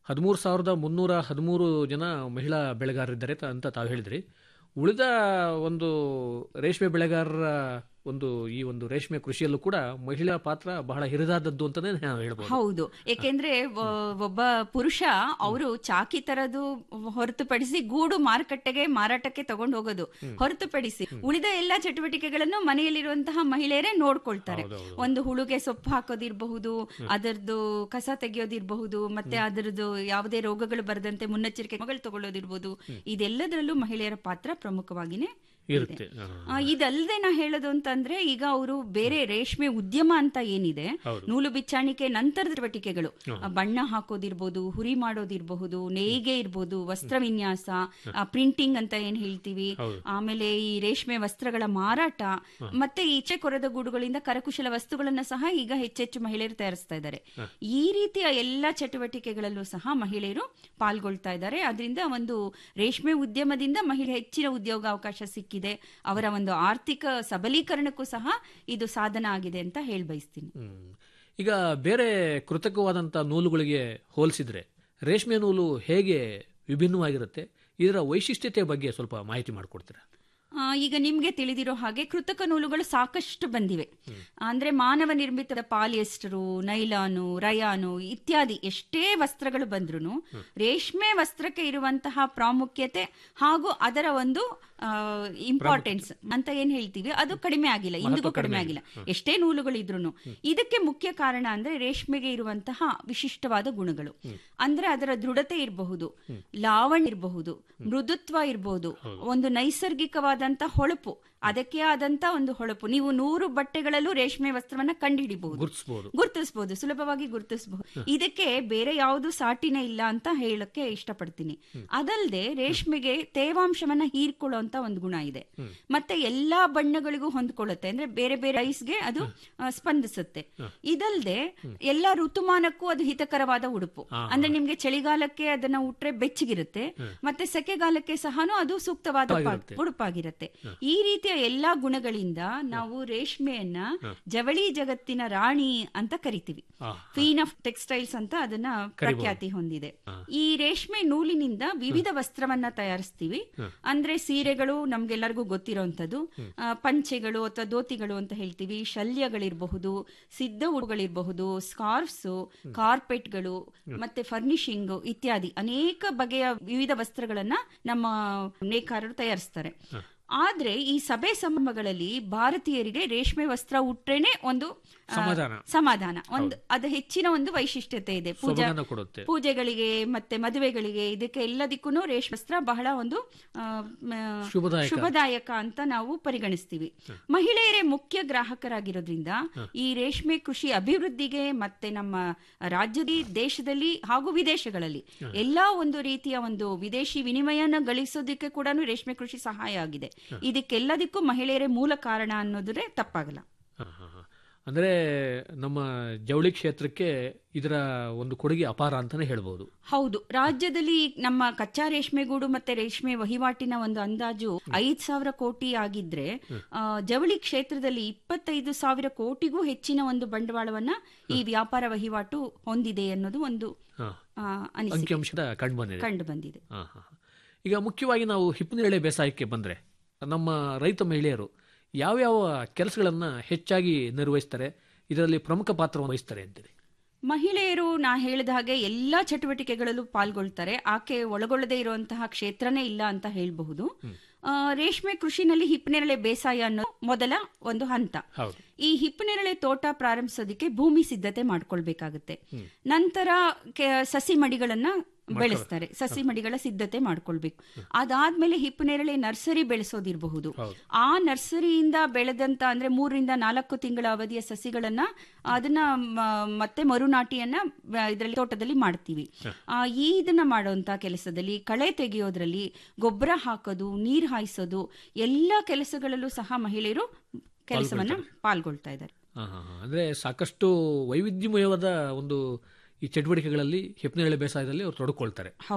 ಹದಿಮೂರು ಸಾವಿರದ ಮುನ್ನೂರ ಹದಿಮೂರು ಜನ ಮಹಿಳಾ ಬೆಳೆಗಾರರಿದ್ದಾರೆ ತ- ಅಂತ ತಾವು ಹೇಳಿದ್ರಿ ಉಳಿದ ಒಂದು ರೇಷ್ಮೆ ಬೆಳೆಗಾರರ ಒಂದು ಈ ಒಂದು ರೇಷ್ಮೆ ಕೃಷಿಯಲ್ಲೂ ಕೂಡ ಮಹಿಳಾ ಪಾತ್ರ ಬಹಳ ಹಿರಿದಾದದ್ದು ಅಂತಾನೆ ನಾವು ಹೇಳ್ಬೋದು ಹೌದು ಏಕೆಂದ್ರೆ ಒ- ಒಬ್ಬ ಪುರುಷ ಅವರು ಚಾಕಿ ತರದು ಹೊರತುಪಡಿಸಿ ಗೂಡು ಮಾರುಕಟ್ಟೆಗೆ ಮಾರಾಟಕ್ಕೆ ತಗೊಂಡು ಹೋಗೋದು ಹೊರತುಪಡಿಸಿ ಉಳಿದ ಎಲ್ಲಾ ಚಟುವಟಿಕೆಗಳನ್ನು ಮನೆಯಲ್ಲಿರುವಂತಹ ಮಹಿಳೆಯರೇ ನೋಡ್ಕೊಳ್ತಾರೆ ಒಂದು ಹುಳುಗೆ ಸೊಪ್ಪು ಹಾಕೋದಿರಬಹುದು ಅದರದ್ದು ಕಸ ತೆಗೆಯೋದಿರಬಹುದು ಮತ್ತೆ ಅದರದ್ದು ಯಾವುದೇ ರೋಗಗಳು ಬರದಂತೆ ಮುನ್ನೆಚ್ಚರಿಕೆ ಮಗಳು ತಗೊಳ್ಳೋದಿರ್ಬೋದು ಇದೆಲ್ಲದರಲ್ಲೂ ಮಹಿಳೆಯರ ಪಾತ್ರ ಪ್ರಮುಖವಾಗಿನೇ ಇರುತ್ತೆ ಹಾ. ಆ, ಇದಲ್ಲದೆ ನಾ ಹೇಳೋದು ಅಂತಂದ್ರೆ ಈಗ ಅವರು ಬೇರೆ ರೇಷ್ಮೆ ಉದ್ಯಮ ಅಂತ ಏನಿದೆ ಹೌದು. ನೂಲು ಬಿಚ್ಚಾಣಿಕೆ ನಂತರದ ಚಟುವಟಿಕೆಗಳು ಹ್ಮ್. ಆ, ಬಣ್ಣ ಹಾಕೋದಿರ್ಬೋದು ಹುರಿ ಮಾಡೋದಿರ್ಬಹುದು ನೇಯ್ಗೆ ಇರ್ಬೋದು ವಸ್ತ್ರ ವಿನ್ಯಾಸ ಪ್ರಿಂಟಿಂಗ್ ಅಂತ ಏನ್ ಹೇಳ್ತೀವಿ ಹೌದು. ಆಮೇಲೆ ಈ ರೇಷ್ಮೆ ವಸ್ತ್ರಗಳ ಮಾರಾಟ ಮತ್ತೆ ಈಚೆ ಕೊರೆದ ಗೂಡುಗಳಿಂದ ಕರಕುಶಲ ವಸ್ತುಗಳನ್ನ ಸಹ ಈಗ ಹೆಚ್ಚೆಚ್ಚು ಮಹಿಳೆಯರು ತಯಾರಿಸ್ತಾ ಇದ್ದಾರೆ ಹ. ಈ ರೀತಿಯ ಎಲ್ಲಾ ಚಟುವಟಿಕೆಗಳಲ್ಲೂ ಸಹ ಮಹಿಳೆಯರು ಪಾಲ್ಗೊಳ್ತಾ ಇದ್ದಾರೆ ಅದರಿಂದ ಒಂದು ರೇಷ್ಮೆ ಉದ್ಯಮದಿಂದ ಮಹಿಳೆ ಹೆಚ್ಚಿನ ಉದ್ಯೋಗಾವಕಾಶ ಸಿಕ್ಕಿದೆ ಅವರ ಒಂದು ಆರ್ಥಿಕ ಸಬಲೀಕರಣಕ್ಕೂ ಸಹ ಇದು ಸಾಧನ ಆಗಿದೆ ಅಂತ ಹೇಳಿ ಬಯಸ್ತೀನಿ ಹ್ಮ್. ಈಗ ಬೇರೆ ಕೃತಕವಾದಂಥ ನೂಲುಗಳಿಗೆ ಹೋಲಿಸಿದ್ರೆ ರೇಷ್ಮೆ ನೂಲು ಹೇಗೆ ವಿಭಿನ್ನವಾಗಿರುತ್ತೆ ಇದರ ವೈಶಿಷ್ಟ್ಯತೆ ಬಗ್ಗೆ ಸ್ವಲ್ಪ ಮಾಹಿತಿ ಮಾಡಿಕೊಡ್ತೀರಾ ಆ, ಈಗ ನಿಮ್ಗೆ ತಿಳಿದಿರೋ ಹಾಗೆ ಕೃತಕ ನೂಲುಗಳು ಸಾಕಷ್ಟು ಬಂದಿವೆ ಅಂದ್ರೆ ಮಾನವ ನಿರ್ಮಿತ ಪಾಲಿಯೆಸ್ಟರು ನೈಲಾನು ರಯಾನು ಇತ್ಯಾದಿ ಎಷ್ಟೇ ವಸ್ತ್ರಗಳು ಬಂದ್ರು ರೇಷ್ಮೆ ವಸ್ತ್ರಕ್ಕೆ ಇರುವಂತಹ ಪ್ರಾಮುಖ್ಯತೆ ಹಾಗೂ ಅದರ ಒಂದು ಇಂಪಾರ್ಟೆನ್ಸ್ ಅಂತ ಏನ್ ಹೇಳ್ತೀವಿ ಅದು ಕಡಿಮೆ ಆಗಿಲ್ಲ ಇಂದಿಗೂ ಮಹತ್ವ ಕಡಿಮೆ ಕಡಿಮೆ ಆಗಿಲ್ಲ ಆಗಿಲ್ಲ. ಎಷ್ಟೇ ನೂಲುಗಳು ಇದ್ರು ಇದಕ್ಕೆ ಮುಖ್ಯ ಕಾರಣ ಅಂದ್ರೆ ರೇಷ್ಮೆಗೆ ಇರುವಂತಹ ವಿಶಿಷ್ಟವಾದ ಗುಣಗಳು ಅಂದ್ರೆ ಅದರ ದೃಢತೆ ಇರಬಹುದು ಲಾವಣ್ಯ ಇರಬಹುದು ಮೃದುತ್ವ ಇರಬಹುದು ಒಂದು ನೈಸರ್ಗಿಕವಾದಂತ ಹೊಳಪು ಅದಕ್ಕೆ ಆದಂತ ಒಂದು ಹೊಳಪು ನೀವು ನೂರು ಬಟ್ಟೆಗಳಲ್ಲೂ ರೇಷ್ಮೆ ವಸ್ತ್ರವನ್ನ ಕಂಡುಹಿಡಿಬಹುದು ಗುರುತಿಸಬಹುದು ಗುರುತಿಸಬಹುದು ಸುಲಭವಾಗಿ ಗುರುತಿಸಬಹುದು ಇದಕ್ಕೆ ಬೇರೆ ಯಾವುದು ಸಾಟಿನೇ ಇಲ್ಲ ಅಂತ ಹೇಳಕ್ಕೆ ಇಷ್ಟಪಡ್ತೀನಿ ಅದಲ್ಲದೆ ರೇಷ್ಮೆಗೆ ತೇವಾಂಶವನ್ನ ಹೀರ್ಕೊಳ್ಳುವಂತ ಒಂದು ಗುಣ ಇದೆ ಮತ್ತೆ ಎಲ್ಲಾ ಬಣ್ಣಗಳಿಗೂ ಹೊಂದ್ಕೊಳ್ಳುತ್ತೆ ಅಂದ್ರೆ ಬೇರೆ ಬೇರೆ ಐಸ್ಗೆ ಅದು ಆ, ಸ್ಪಂದಿಸುತ್ತೆ ಇದಲ್ಲದೆ ಎಲ್ಲಾ ಋತುಮಾನಕ್ಕೂ ಅದು ಹಿತಕರವಾದ ಉಡುಪು ಅಂದ್ರೆ ನಿಮ್ಗೆ ಚಳಿಗಾಲಕ್ಕೆ ಅದನ್ನ ಉಟ್ರೆ ಬೆಚ್ಚಗಿರುತ್ತೆ ಮತ್ತೆ ಸೆಕೆಗಾಲಕ್ಕೆ ಸಹನು ಅದು ಸೂಕ್ತವಾದ ಪಾ- ಆಗಿರುತ್ತೆ. ಉಡುಪಾಗಿರುತ್ತೆ ಈ ರೀತಿಯ ಎಲ್ಲಾ ಗುಣಗಳಿಂದ ನಾವು ರೇಷ್ಮೆಯನ್ನ ಜವಳಿ ಜಗತ್ತಿನ ರಾಣಿ ಅಂತ ಕರಿತೀವಿ ಆ, ಕ್ವೀನ್ ಆಫ್ ಟೆಕ್ಸ್ಟೈಲ್ಸ್ ಅಂತ ಅದನ್ನ ಪ್ರಖ್ಯಾತಿ ಹೊಂದಿದೆ ಈ ರೇಷ್ಮೆ ನೂಲಿನಿಂದ ವಿವಿಧ ವಸ್ತ್ರವನ್ನ ತಯಾರಿಸ್ತೀವಿ ಅಂದ್ರೆ ಸೀರೆಗಳು ನಮ್ಗೆಲ್ಲರಿಗೂ ಗೊತ್ತಿರೋಂಥದ್ದು ಆ, ಪಂಚೆಗಳು ಅಥವಾ ಧೋತಿಗಳು ಅಂತ ಹೇಳ್ತೀವಿ ಶಲ್ಯಗಳಿರಬಹುದು ಸಿದ್ಧ ಉಡುಗಳಿರಬಹುದು ಸ್ಕಾರ್ಫ್ಸ್ ಕಾರ್ಪೆಟ್ಗಳು ಮತ್ತೆ ಫರ್ನಿಶಿಂಗ್ ಇತ್ಯಾದಿ ಅನೇಕ ಬಗೆಯ ವಿವಿಧ ವಸ್ತ್ರಗಳನ್ನ ನಮ್ಮ ನೇಕಾರರು ತಯಾರಿಸ್ತಾರೆ ಆದ್ರೆ ಈ ಸಭೆ ಸಮಾರಂಭಗಳಲ್ಲಿ ಭಾರತೀಯರಿಗೆ ರೇಷ್ಮೆ ವಸ್ತ್ರ ಉಟ್ರೇನೆ ಒಂದು ಆ, ಸಮಾಧಾನ. ಸಮಾಧಾನ ಒಂದು ಅದು ಹೆಚ್ಚಿನ ಒಂದು ವೈಶಿಷ್ಟ್ಯತೆ ಇದೆ ಪೂಜಾ ಸೊಬಗನ್ನ ಕೊಡುತ್ತೆ ಪೂಜೆಗಳಿಗೆ ಮತ್ತೆ ಮದುವೆಗಳಿಗೆ ಇದಕ್ಕೆ ಎಲ್ಲದಕ್ಕೂ ರೇಷ್ಮೆ ವಸ್ತ್ರ ಬಹಳ ಒಂದು ಆ, ಮ, ಶುಭದಾಯಕ. ಶುಭದಾಯಕ ಅಂತ ನಾವು ಪರಿಗಣಿಸ್ತೀವಿ ಮಹಿಳೆಯರೇ ಮುಖ್ಯ ಗ್ರಾಹಕರಾಗಿರೋದ್ರಿಂದ ಈ ರೇಷ್ಮೆ ಕೃಷಿ ಅಭಿವೃದ್ಧಿಗೆ ಮತ್ತೆ ನಮ್ಮ ರಾಜ್ಯದಲ್ಲಿ ದೇಶದಲ್ಲಿ ಹಾಗೂ ವಿದೇಶಗಳಲ್ಲಿ ಎಲ್ಲಾ ಒಂದು ರೀತಿಯ ಒಂದು ವಿದೇಶಿ ವಿನಿಮಯನ ಗಳಿಸೋದಕ್ಕೆ ಕೂಡ ರೇಷ್ಮೆ ಕೃಷಿ ಸಹಾಯ ಆಗಿದೆ ಇದಕ್ಕೆಲ್ಲದಕ್ಕೂ ಮಹಿಳೆಯರೇ ಮೂಲ ಕಾರಣ ಅನ್ನೋದ್ರೆ ತಪ್ಪಾಗಲ್ಲ ಹ, ಹ, ಹ. ಅಂದ್ರೆ ನಮ್ಮ ಜವಳಿ ಕ್ಷೇತ್ರಕ್ಕೆ ಇದರ ಒಂದು ಕೊಡುಗೆ ಅಪಾರ ಅಂತಾನೆ ಹೇಳ್ಬೋದು ಹೌದು ರಾಜ್ಯದಲ್ಲಿ ನಮ್ಮ ಕಚ್ಚಾ ರೇಷ್ಮೆಗೂಡು ಮತ್ತೆ ರೇಷ್ಮೆ ವಹಿವಾಟಿನ ಒಂದು ಅಂದಾಜು ಐದ್ ಸಾವಿರ ಕೋಟಿ ಆಗಿದ್ರೆ ಆ, ಜವಳಿ ಕ್ಷೇತ್ರದಲ್ಲಿ ಇಪ್ಪತ್ತೈದು ಸಾವಿರ ಕೋಟಿಗೂ ಹೆಚ್ಚಿನ ಒಂದು ಬಂಡವಾಳವನ್ನ ಈ ವ್ಯಾಪಾರ ವಹಿವಾಟು ಹೊಂದಿದೆ ಅನ್ನೋದು ಒಂದು ಹ. ಆ, ಅನಿಸಿಕೆ ಅಂಕಿಅಂಶದ ಕಂಡು ಬಂದಿದೆ ಕಂಡು ಬಂದಿದೆ ಹ, ಹ, ಹ. ಈಗ ಮುಖ್ಯವಾಗಿ ನಾವು ಹಿಪ್ಪನೇರಳೆ ಬೇಸಾಯಕ್ಕೆ ಬಂದ್ರೆ ನಮ್ಮ ರೈತ ಮಹಿಳೆಯರು ಯಾವ್ಯಾವ ಕೆಲಸಗಳನ್ನ ಹೆಚ್ಚಾಗಿ ನಿರ್ವಹಿಸ್ತಾರೆ ಇದರಲ್ಲಿ ಪ್ರಮುಖ ಪಾತ್ರವನ್ನು ವಹಿಸ್ತಾರೆ ಅಂತೀರಿ ಮಹಿಳೆಯರು ನಾ ಹೇಳಿದ ಹಾಗೆ ಎಲ್ಲಾ ಚಟುವಟಿಕೆಗಳಲ್ಲೂ ಪಾಲ್ಗೊಳ್ತಾರೆ ಆಕೆ ಒಳಗೊಳ್ಳದೇ ಇರುವಂತಹ ಕ್ಷೇತ್ರನೇ ಇಲ್ಲ ಅಂತ ಹೇಳಬಹುದು ಆ, ರೇಷ್ಮೆ ಕೃಷಿನಲ್ಲಿ ಹಿಪ್ಪನೇರಳೆ ಬೇಸಾಯ ಅನ್ನೋ ಮೊದಲ ಒಂದು ಹಂತ ಹೌದು ಈ ಹಿಪ್ಪನೇರಳೆ ತೋಟ ಪ್ರಾರಂಭಿಸೋದಕ್ಕೆ ಭೂಮಿ ಸಿದ್ಧತೆ ಮಾಡ್ಕೊಳ್ಬೇಕಾಗುತ್ತೆ ನಂತರ ಕೆ- ಸಸಿ ಮಡಿಗಳನ್ನ ಬೆಳೆಸ್ತಾರೆ ಸಸಿ ಮಡಿಗಳ ಸಿದ್ಧತೆ ಮಾಡ್ಕೊಳ್ಬೇಕು ಅದಾದ್ಮೇಲೆ ಹಿಪ್ಪನೇರಳೆ ನರ್ಸರಿ ಬೆಳೆಸೋದಿರಬಹುದು ಆ ನರ್ಸರಿಯಿಂದ ಬೆಳೆದಂತ ಅಂದ್ರೆ ಮೂರರಿಂದ ನಾಲ್ಕು ತಿಂಗಳ ಅವಧಿಯ ಸಸಿಗಳನ್ನ ಅದನ್ನ ಮ- ಮತ್ತೆ ಮರುನಾಟಿಯನ್ನ ಇದರಲ್ಲಿ ತೋಟದಲ್ಲಿ ಮಾಡ್ತೀವಿ ಆ, ಈ ಇದನ್ನ ಮಾಡುವಂತ ಕೆಲಸದಲ್ಲಿ ಕಳೆ ತೆಗೆಯೋದ್ರಲ್ಲಿ ಗೊಬ್ಬರ ಹಾಕೋದು ನೀರ್ ಹಾಯಿಸೋದು ಎಲ್ಲ ಕೆಲಸಗಳಲ್ಲೂ ಸಹ ಮಹಿಳೆಯರು ಕೆಲಸವನ್ನ ಪಾಲ್ಗೊಳ್ತಾ ಇದ್ದಾರೆ ಹ, ಹ, ಹ. ಅಂದ್ರೆ ಸಾಕಷ್ಟು ವೈವಿಧ್ಯಮಯವಾದ ಒಂದು ಈ ಚಟುವಟಿಕೆಗಳಲ್ಲಿ ಹಿಪ್ಪನೇರಳೆ ಬೇಸಾಯದಲ್ಲಿ ಅವರು ತೊಡಕೊಳ್ತಾರೆ ಹೌದು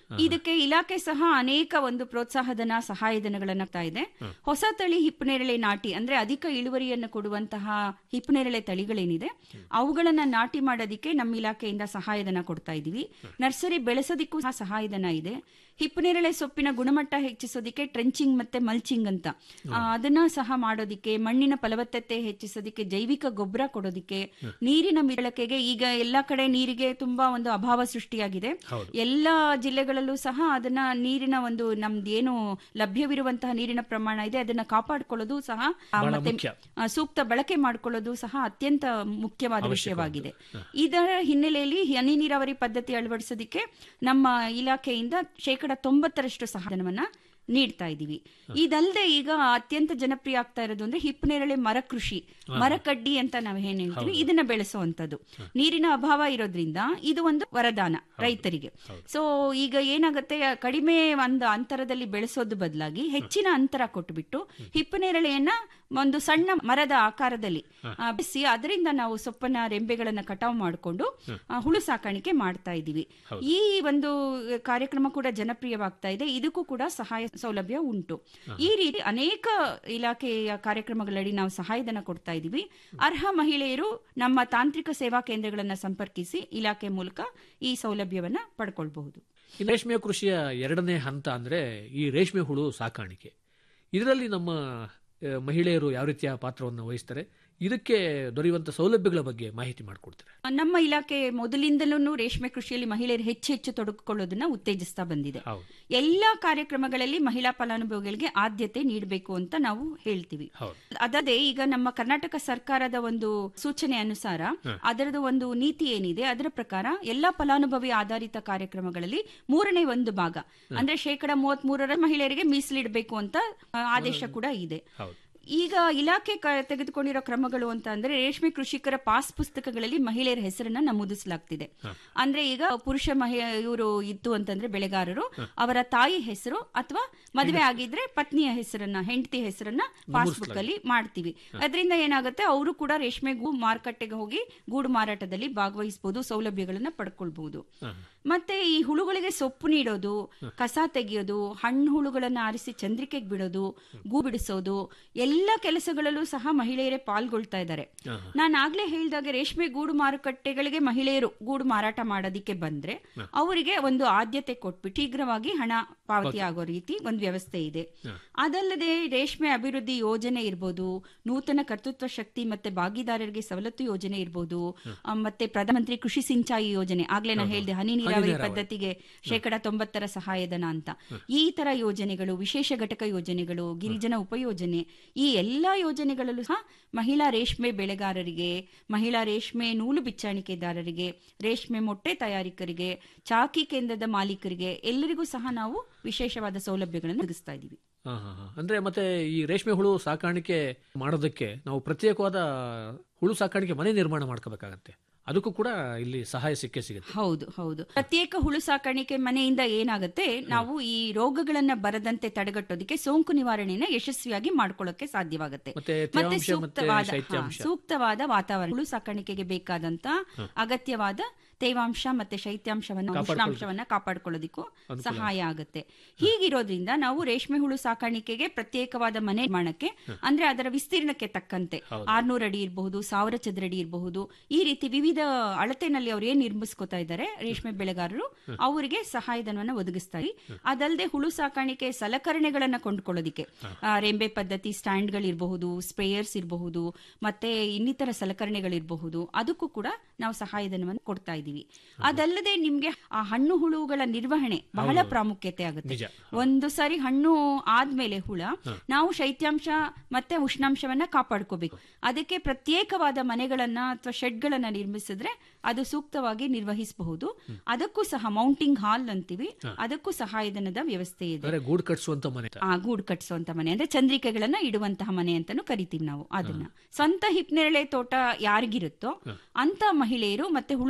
ಇದಕ್ಕೆ ಇಲಾಖೆ ಸಹ ಅನೇಕ ಒಂದು ಪ್ರೋತ್ಸಾಹಧನ ಸಹಾಯಧನಗಳನ್ನ ಆಗ್ತಾ ಇದೆ ಹ್ಮ್. ಹೊಸ ತಳಿ ಹಿಪ್ಪನೇರಳೆ ನಾಟಿ ಅಂದ್ರೆ ಅಧಿಕ ಇಳುವರಿಯನ್ನು ಕೊಡುವಂತಹ ಹಿಪ್ಪನೇರಳೆ ತಳಿಗಳೇನಿದೆ ಅವುಗಳನ್ನ ನಾಟಿ ಮಾಡೋದಿಕ್ಕೆ ನಮ್ಮ ಇಲಾಖೆಯಿಂದ ಸಹಾಯಧನ ಕೊಡ್ತಾ ಇದೀವಿ ನರ್ಸರಿ ಬೆಳೆಸೋದಿಕ್ಕೂ ಸಹ ಸಹಾಯಧನ ಇದೆ ಹಿಪ್ಪನೇರಳೆ ಸೊಪ್ಪಿನ ಗುಣಮಟ್ಟ ಹೆಚ್ಚಿಸೋದಿಕ್ಕೆ ಟ್ರೆಂಚಿಂಗ್ ಮತ್ತೆ ಮಲ್ಚಿಂಗ್ ಅಂತ ಆ, ಅದನ್ನ ಸಹ ಮಾಡೋದಿಕ್ಕೆ ಮಣ್ಣಿನ ಫಲವತ್ತತೆ ಹೆಚ್ಚಿಸೋದಿಕ್ಕೆ ಜೈವಿಕ ಗೊಬ್ಬರ ಕೊಡೋದಿಕ್ಕೆ ನೀರಿನ ಬಳಕೆಗೆ ಈಗ ಎಲ್ಲಾ ಕಡೆ ನೀರಿಗೆ ತುಂಬಾ ಒಂದು ಅಭಾವ ಸೃಷ್ಟಿಯಾಗಿದೆ ಹೌದು. ಎಲ್ಲಾ ಜಿಲ್ಲೆಗಳಲ್ಲೂ ಸಹ ಅದನ್ನ ನೀರಿನ ಒಂದು ನಮ್ದು ಏನು ಲಭ್ಯವಿರುವಂತಹ ನೀರಿನ ಪ್ರಮಾಣ ಇದೆ ಅದನ್ನ ಕಾಪಾಡಿಕೊಳ್ಳೋದು ಸಹ ಆ, ಬಹಳ ಮತ್ತೆ ಮುಖ್ಯ. ಆ, ಸೂಕ್ತ ಬಳಕೆ ಮಾಡಿಕೊಳ್ಳೋದು ಸಹ ಅತ್ಯಂತ ಮುಖ್ಯವಾದ ಅವಶ್ಯಕವಾದ್ದು. ವಿಷಯವಾಗಿದೆ ಇದರ ಹಿನ್ನೆಲೆಯಲ್ಲಿ ಹನಿ ನೀರಾವರಿ ಪದ್ಧತಿ ಅಳವಡಿಸೋದಿಕ್ಕೆ ನಮ್ಮ ಇಲಾಖೆಯಿಂದ ಶೇಕಡ ತೊಂಬತ್ತರಷ್ಟು ಸಹಾಯಧನವನ್ನ ನೀಡ್ತಾ ಇದೀವಿ ಇದಲ್ಲದೆ ಈಗ ಅತ್ಯಂತ ಜನಪ್ರಿಯ ಆಗ್ತಾ ಇರೋದು ಅಂದ್ರೆ ಹಿಪ್ಪನೇರಳೆ ಮರ ಕೃಷಿ ಹಾ. ಮರಕಡ್ಡಿ ಅಂತ ನಾವು ಏನ್ ಹೇಳ್ತೀವಿ ಹೌದು. ಇದನ್ನ ಬೆಳೆಸುವಂತದ್ದು ನೀರಿನ ಅಭಾವ ಇರೋದ್ರಿಂದ ಇದು ಒಂದು ವರದಾನ ರೈತರಿಗೆ ಸೊ ಈಗ ಏನಾಗುತ್ತೆ ಕಡಿಮೆ ಒಂದು ಅಂತರದಲ್ಲಿ ಬೆಳೆಸೋದು ಬದಲಾಗಿ ಹೆಚ್ಚಿನ ಅಂತರ ಕೊಟ್ಟುಬಿಟ್ಟು ಹಿಪ್ಪನೇರಳೆಯನ್ನ ಒಂದು ಸಣ್ಣ ಮರದ ಆಕಾರದಲ್ಲಿ ಆ, ಬೆಳೆಸಿ ಅದರಿಂದ ನಾವು ಸೊಪ್ಪನ್ನ ರೆಂಬೆಗಳನ್ನ ಕಟಾವು ಮಾಡಿಕೊಂಡು ಹುಳು ಸಾಕಾಣಿಕೆ ಮಾಡ್ತಾ ಇದೀವಿ ಹೌದು. ಈ ಒಂದು ಕಾರ್ಯಕ್ರಮ ಕೂಡ ಜನಪ್ರಿಯವಾಗ್ತಾ ಇದೆ ಇದಕ್ಕೂ ಕೂಡ ಸಹಾಯ ಸೌಲಭ್ಯ ಉಂಟು ಈ ರೀತಿ ಅನೇಕ ಇಲಾಖೆಯ ಕಾರ್ಯಕ್ರಮಗಳಡಿ ನಾವು ಸಹಾಯಧನ ಕೊಡ್ತಾ ಇದೀವಿ ಅರ್ಹ ಮಹಿಳೆಯರು ನಮ್ಮ ತಾಂತ್ರಿಕ ಸೇವಾ ಕೇಂದ್ರಗಳನ್ನ ಸಂಪರ್ಕಿಸಿ ಇಲಾಖೆ ಮೂಲಕ ಈ ಸೌಲಭ್ಯವನ್ನ ಪಡ್ಕೊಳ್ಬಹುದು ಈ ರೇಷ್ಮೆ ಕೃಷಿಯ ಎರಡನೇ ಹಂತ ಅಂದ್ರೆ ಈ ರೇಷ್ಮೆ ಹುಳು ಸಾಕಾಣಿಕೆ ಇದರಲ್ಲಿ ನಮ್ಮ ಆ, ಮಹಿಳೆಯರು ಯಾವ ರೀತಿಯ ಪಾತ್ರವನ್ನು ವಹಿಸ್ತಾರೆ ಇದಕ್ಕೆ ದೊರೆಯುವಂತ ಸೌಲಭ್ಯಗಳ ಬಗ್ಗೆ ಮಾಹಿತಿ ಮಾಡಿಕೊಡ್ತಾರೆ ನಮ್ಮ ಇಲಾಖೆ ಮೊದಲಿಂದಲೂ ರೇಷ್ಮೆ ಕೃಷಿಯಲ್ಲಿ ಮಹಿಳೆಯರು ಹೆಚ್ಚು ಹೆಚ್ಚು ತೊಡಗಿಕೊಳ್ಳೋದನ್ನ ಉತ್ತೇಜಿಸ್ತಾ ಬಂದಿದೆ ಹೌದು ಎಲ್ಲಾ ಕಾರ್ಯಕ್ರಮಗಳಲ್ಲಿ ಮಹಿಳಾ ಫಲಾನುಭವಿಗಳಿಗೆ ಆದ್ಯತೆ ನೀಡಬೇಕು ಅಂತ ನಾವು ಹೇಳ್ತೀವಿ ಹೌದು ಅದಲ್ಲದೆ ಈಗ ನಮ್ಮ ಕರ್ನಾಟಕ ಸರ್ಕಾರದ ಒಂದು ಸೂಚನೆ ಅನುಸಾರ ಹ. ಅದರದ ಒಂದು ನೀತಿ ಏನಿದೆ ಅದರ ಪ್ರಕಾರ ಎಲ್ಲಾ ಫಲಾನುಭವಿ ಆಧಾರಿತ ಕಾರ್ಯಕ್ರಮಗಳಲ್ಲಿ ಮೂರನೇ ಒಂದು ಭಾಗ ಅಂದ್ರೆ ಶೇಕಡ ಮೂವತ್ತ್ ಮೂರರ ಮಹಿಳೆಯರಿಗೆ ಮೀಸಲಿಡಬೇಕು ಅಂತ ಆ, ಆದೇಶ ಕೂಡ ಇದೆ ಹೌದು ಈಗ ಇಲಾಖೆ ಕ- ತೆಗೆದುಕೊಂಡಿರೋ ಕ್ರಮಗಳು ಅಂತ ಅಂದ್ರೆ ರೇಷ್ಮೆ ಕೃಷಿಕರ ಪಾಸ್ ಪುಸ್ತಕಗಳಲ್ಲಿ ಮಹಿಳೆಯರ ಹೆಸರನ್ನ ನಮೂದಿಸಲಾಗ್ತಿದೆ ಹ. ಅಂದ್ರೆ ಈಗ ಪುರುಷ ಮಹಿ ಇವರು ಇತ್ತು ಅಂತಂದ್ರೆ ಬೆಳೆಗಾರರು ಅವರ ತಾಯಿ ಹೆಸರು ಅಥವಾ ಮದುವೆ ಆಗಿದ್ರೆ ಪತ್ನಿಯ ಹೆಸರನ್ನ ಹೆಂಡತಿ ಹೆಸರನ್ನ ಪಾಸ್ಬುಕ್ ಅಲ್ಲಿ ಮಾಡ್ತೀವಿ ಅದರಿಂದ ಏನಾಗುತ್ತೆ ಅವರು ಕೂಡ ರೇಷ್ಮೆ ಗೂ ಮಾರುಕಟ್ಟೆಗೆ ಹೋಗಿ ಗೂಡು ಮಾರಾಟದಲ್ಲಿ ಭಾಗವಹಿಸಬಹುದು ಸೌಲಭ್ಯಗಳನ್ನ ಪಡ್ಕೊಳ್ಬಹುದು ಮತ್ತೆ ಈ ಹುಳುಗಳಿಗೆ ಸೊಪ್ಪು ನೀಡೋದು ಕಸ ತೆಗೆಯೋದು ಹಣ್ಣು ಹುಳುಗಳನ್ನ ಆರಿಸಿ ಚಂದ್ರಿಕೆಗೆ ಬಿಡೋದು ಗೂ ಬಿಡಿಸೋದು ಎಲ್ಲ ಕೆಲಸಗಳಲ್ಲೂ ಸಹ ಮಹಿಳೆಯರೇ ಪಾಲ್ಗೊಳ್ತಾ ಇದ್ದಾರೆ ನಾನು ಆಗ್ಲೇ ಹೇಳಿದಾಗ ರೇಷ್ಮೆ ಗೂಡು ಮಾರುಕಟ್ಟೆಗಳಿಗೆ ಮಹಿಳೆಯರು ಗೂಡು ಮಾರಾಟ ಮಾಡೋದಿಕ್ಕೆ ಬಂದ್ರೆ ಅವರಿಗೆ ಒಂದು ಆದ್ಯತೆ ಕೊಟ್ಬಿಟ್ಟು ಶೀಘ್ರವಾಗಿ ಹಣ ಪಾವತಿ ಆಗೋ ರೀತಿ ಒಂದು ವ್ಯವಸ್ಥೆ ಇದೆ ಅದಲ್ಲದೆ ರೇಷ್ಮೆ ಅಭಿವೃದ್ಧಿ ಯೋಜನೆ ಇರ್ಬೋದು ನೂತನ ಕರ್ತೃತ್ವ ಶಕ್ತಿ ಮತ್ತೆ ಭಾಗಿದಾರರಿಗೆ ಸವಲತ್ತು ಯೋಜನೆ ಇರ್ಬೋದು ಆ, ಮತ್ತೆ ಪ್ರಧಾನಮಂತ್ರಿ ಕೃಷಿ ಸಿಂಚಾಯಿ ಯೋಜನೆ ಆಗ್ಲೇ ನಾನು ಹೇಳಿದೆ ಹನಿ ನೀರಾವರಿ ನೀರಾವರಿ. ಪದ್ಧತಿಗೆ ಶೇಕಡ ತೊಂಬತ್ತರ ಸಹಾಯಧನ ಅಂತ ಈ ತರ ಯೋಜನೆಗಳು ವಿಶೇಷ ಘಟಕ ಯೋಜನೆಗಳು ಗಿರಿಜನ ಉಪಯೋಜನೆ ಈ ಎಲ್ಲಾ ಯೋಜನೆಗಳಲ್ಲೂ ಸಹ ಮಹಿಳಾ ರೇಷ್ಮೆ ಬೆಳೆಗಾರರಿಗೆ ಮಹಿಳಾ ರೇಷ್ಮೆ ನೂಲು ಬಿಚ್ಚಾಣಿಕೆದಾರರಿಗೆ ರೇಷ್ಮೆ ಮೊಟ್ಟೆ ತಯಾರಿಕರಿಗೆ ಚಾಕಿ ಕೇಂದ್ರದ ಮಾಲೀಕರಿಗೆ ಎಲ್ಲರಿಗೂ ಸಹ ನಾವು ವಿಶೇಷವಾದ ಸೌಲಭ್ಯಗಳನ್ನು ಒದಗಿಸ್ತಾ ಇದ್ದೀವಿ ಹಾ, ಹಾ, ಹಾ. ಅಂದ್ರೆ ಮತ್ತೆ ಈ ರೇಷ್ಮೆ ಹುಳು ಸಾಕಾಣಿಕೆ ಮಾಡೋದಕ್ಕೆ ನಾವು ಪ್ರತ್ಯೇಕವಾದ ಹುಳು ಸಾಕಾಣಿಕೆ ಮನೆ ನಿರ್ಮಾಣ ಮಾಡ್ಕೋಬೇಕಾಗತ್ತೆ ಅದಕ್ಕೂ ಕೂಡ ಇಲ್ಲಿ ಸಹಾಯ ಸಿಕ್ಕೇ ಸಿಗುತ್ತೆ ಹೌದು ಹೌದು ಪ್ರತ್ಯೇಕ ಹುಳು ಸಾಕಾಣಿಕೆ ಮನೆಯಿಂದ ಏನಾಗುತ್ತೆ ನಾವು ಈ ರೋಗಗಳನ್ನ ಬರದಂತೆ ತಡೆಗಟ್ಟೋದಕ್ಕೆ ಸೋಂಕು ನಿವಾರಣೆನ ಯಶಸ್ವಿಯಾಗಿ ಮಾಡ್ಕೊಳ್ಳೋಕೆ ಸಾಧ್ಯವಾಗುತ್ತೆ ಮತ್ತೆ ಮತ್ತೆ ತೇವಾಂಶ ಮತ್ತೆ ಸೂಕ್ತವಾದ ಹಾ, ಶೈತ್ಯಾಂಶ. ಸೂಕ್ತವಾದ ವಾತಾವರಣ ಹುಳು ಸಾಕಾಣಿಕೆಗೆ ಬೇಕಾದಂತ ಅಗತ್ಯವಾದ ತೇವಾಂಶ ಮತ್ತೆ ಶೈತ್ಯಾಂಶವನ್ನ ಕಾಪಾಡ್ಕೊಳ್ಳೋದು. ಉಷ್ಣಾಂಶವನ್ನ ಕಾಪಾಡ್ಕೊಳ್ಳೋದಿಕ್ಕೂ ಅನುಕೂಲ. ಸಹಾಯ ಆಗುತ್ತೆ ಹೀಗಿರೋದ್ರಿಂದ ನಾವು ರೇಷ್ಮೆ ಹುಳು ಸಾಕಾಣಿಕೆಗೆ ಪ್ರತ್ಯೇಕವಾದ ಮನೆ ನಿರ್ಮಾಣಕ್ಕೆ ಅಂದ್ರೆ ಅದರ ವಿಸ್ತೀರ್ಣಕ್ಕೆ ತಕ್ಕಂತೆ ಹೌದು. ಆರ್ನೂರು ಅಡಿ ಇರಬಹುದು ಸಾವಿರ ಚದರ ಅಡಿ ಇರಬಹುದು ಈ ರೀತಿ ವಿವಿಧ ಅಳತೆನಲ್ಲಿ ಅವ್ರು ಏನ್ ನಿರ್ಮಿಸ್ಕೋತಾ ಇದ್ದಾರೆ ರೇಷ್ಮೆ ಬೆಳೆಗಾರರು ಅವರಿಗೆ ಸಹಾಯಧನವನ್ನ ಒದಗಿಸ್ತಾರೆ ಅದಲ್ಲದೆ ಹುಳು ಸಾಕಾಣಿಕೆ ಸಲಕರಣೆಗಳನ್ನ ಕೊಂಡ್ಕೊಳ್ಳೋದಿಕ್ಕೆ ಆ, ರೆಂಬೆ ಪದ್ಧತಿ ಸ್ಟ್ಯಾಂಡ್ಗಳಿರಬಹುದು ಸ್ಪ್ರೇಯರ್ಸ್ ಇರಬಹುದು ಮತ್ತೆ ಇನ್ನಿತರ ಸಲಕರಣೆಗಳಿರಬಹುದು ಅದಕ್ಕೂ ಕೂಡ ನಾವು ಸಹಾಯಧನವನ್ನು ಕೊಡ್ತಾ ಇದ್ದೀವಿ ಅದಲ್ಲದೆ ನಿಮ್ಗೆ ಆ ಹಣ್ಣು ಹುಳುಗಳ ನಿರ್ವಹಣೆ ಬಹಳ ಹೌದು. ಪ್ರಾಮುಖ್ಯತೆ ಆಗುತ್ತೆ ನಿಜ. ಒಂದು ಸಾರಿ ಹಣ್ಣು ಆದ್ಮೇಲೆ ಹುಳ ನಾವು ಶೈತ್ಯಾಂಶ ಮತ್ತೆ ಉಷ್ಣಾಂಶವನ್ನ ಕಾಪಾಡ್ಕೋಬೇಕು ಅದಕ್ಕೆ ಪ್ರತ್ಯೇಕವಾದ ಮನೆಗಳನ್ನ ಅಥವಾ ಶೆಡ್ಗಳನ್ನ ನಿರ್ಮಿಸಿದ್ರೆ ಅದು ಸೂಕ್ತವಾಗಿ ನಿರ್ವಹಿಸಬಹುದು ಅದಕ್ಕೂ ಸಹ ಮೌಂಟಿಂಗ್ ಹಾಲ್ ಅಂತೀವಿ ಹ. ಅದಕ್ಕೂ ಸಹಾಯಧನದ ವ್ಯವಸ್ಥೆ ಇದೆ ಅಂದ್ರೆ ಗೂಡು ಕಟ್ಸುವಂತ ಮನೆ ಆ ಗೂಡು ಕಟ್ಟಿಸುವಂತ ಮನೆ ಅಂದ್ರೆ ಚಂದ್ರಿಕೆಗಳನ್ನ ಇಡುವಂತಹ ಮನೆ ಅಂತಾನು ಕರಿತೀವಿ ನಾವು ಅದನ್ನ ಸ್ವಂತ ಹಿಪ್ನೇರಳೆ ತೋಟ ಯಾರಿಗಿರುತ್ತೋ ಅಂತ ಮಹಿಳೆಯರು ಮತ್ತೆ ಹುಳು ಸಾಕಾಣಿಕೆ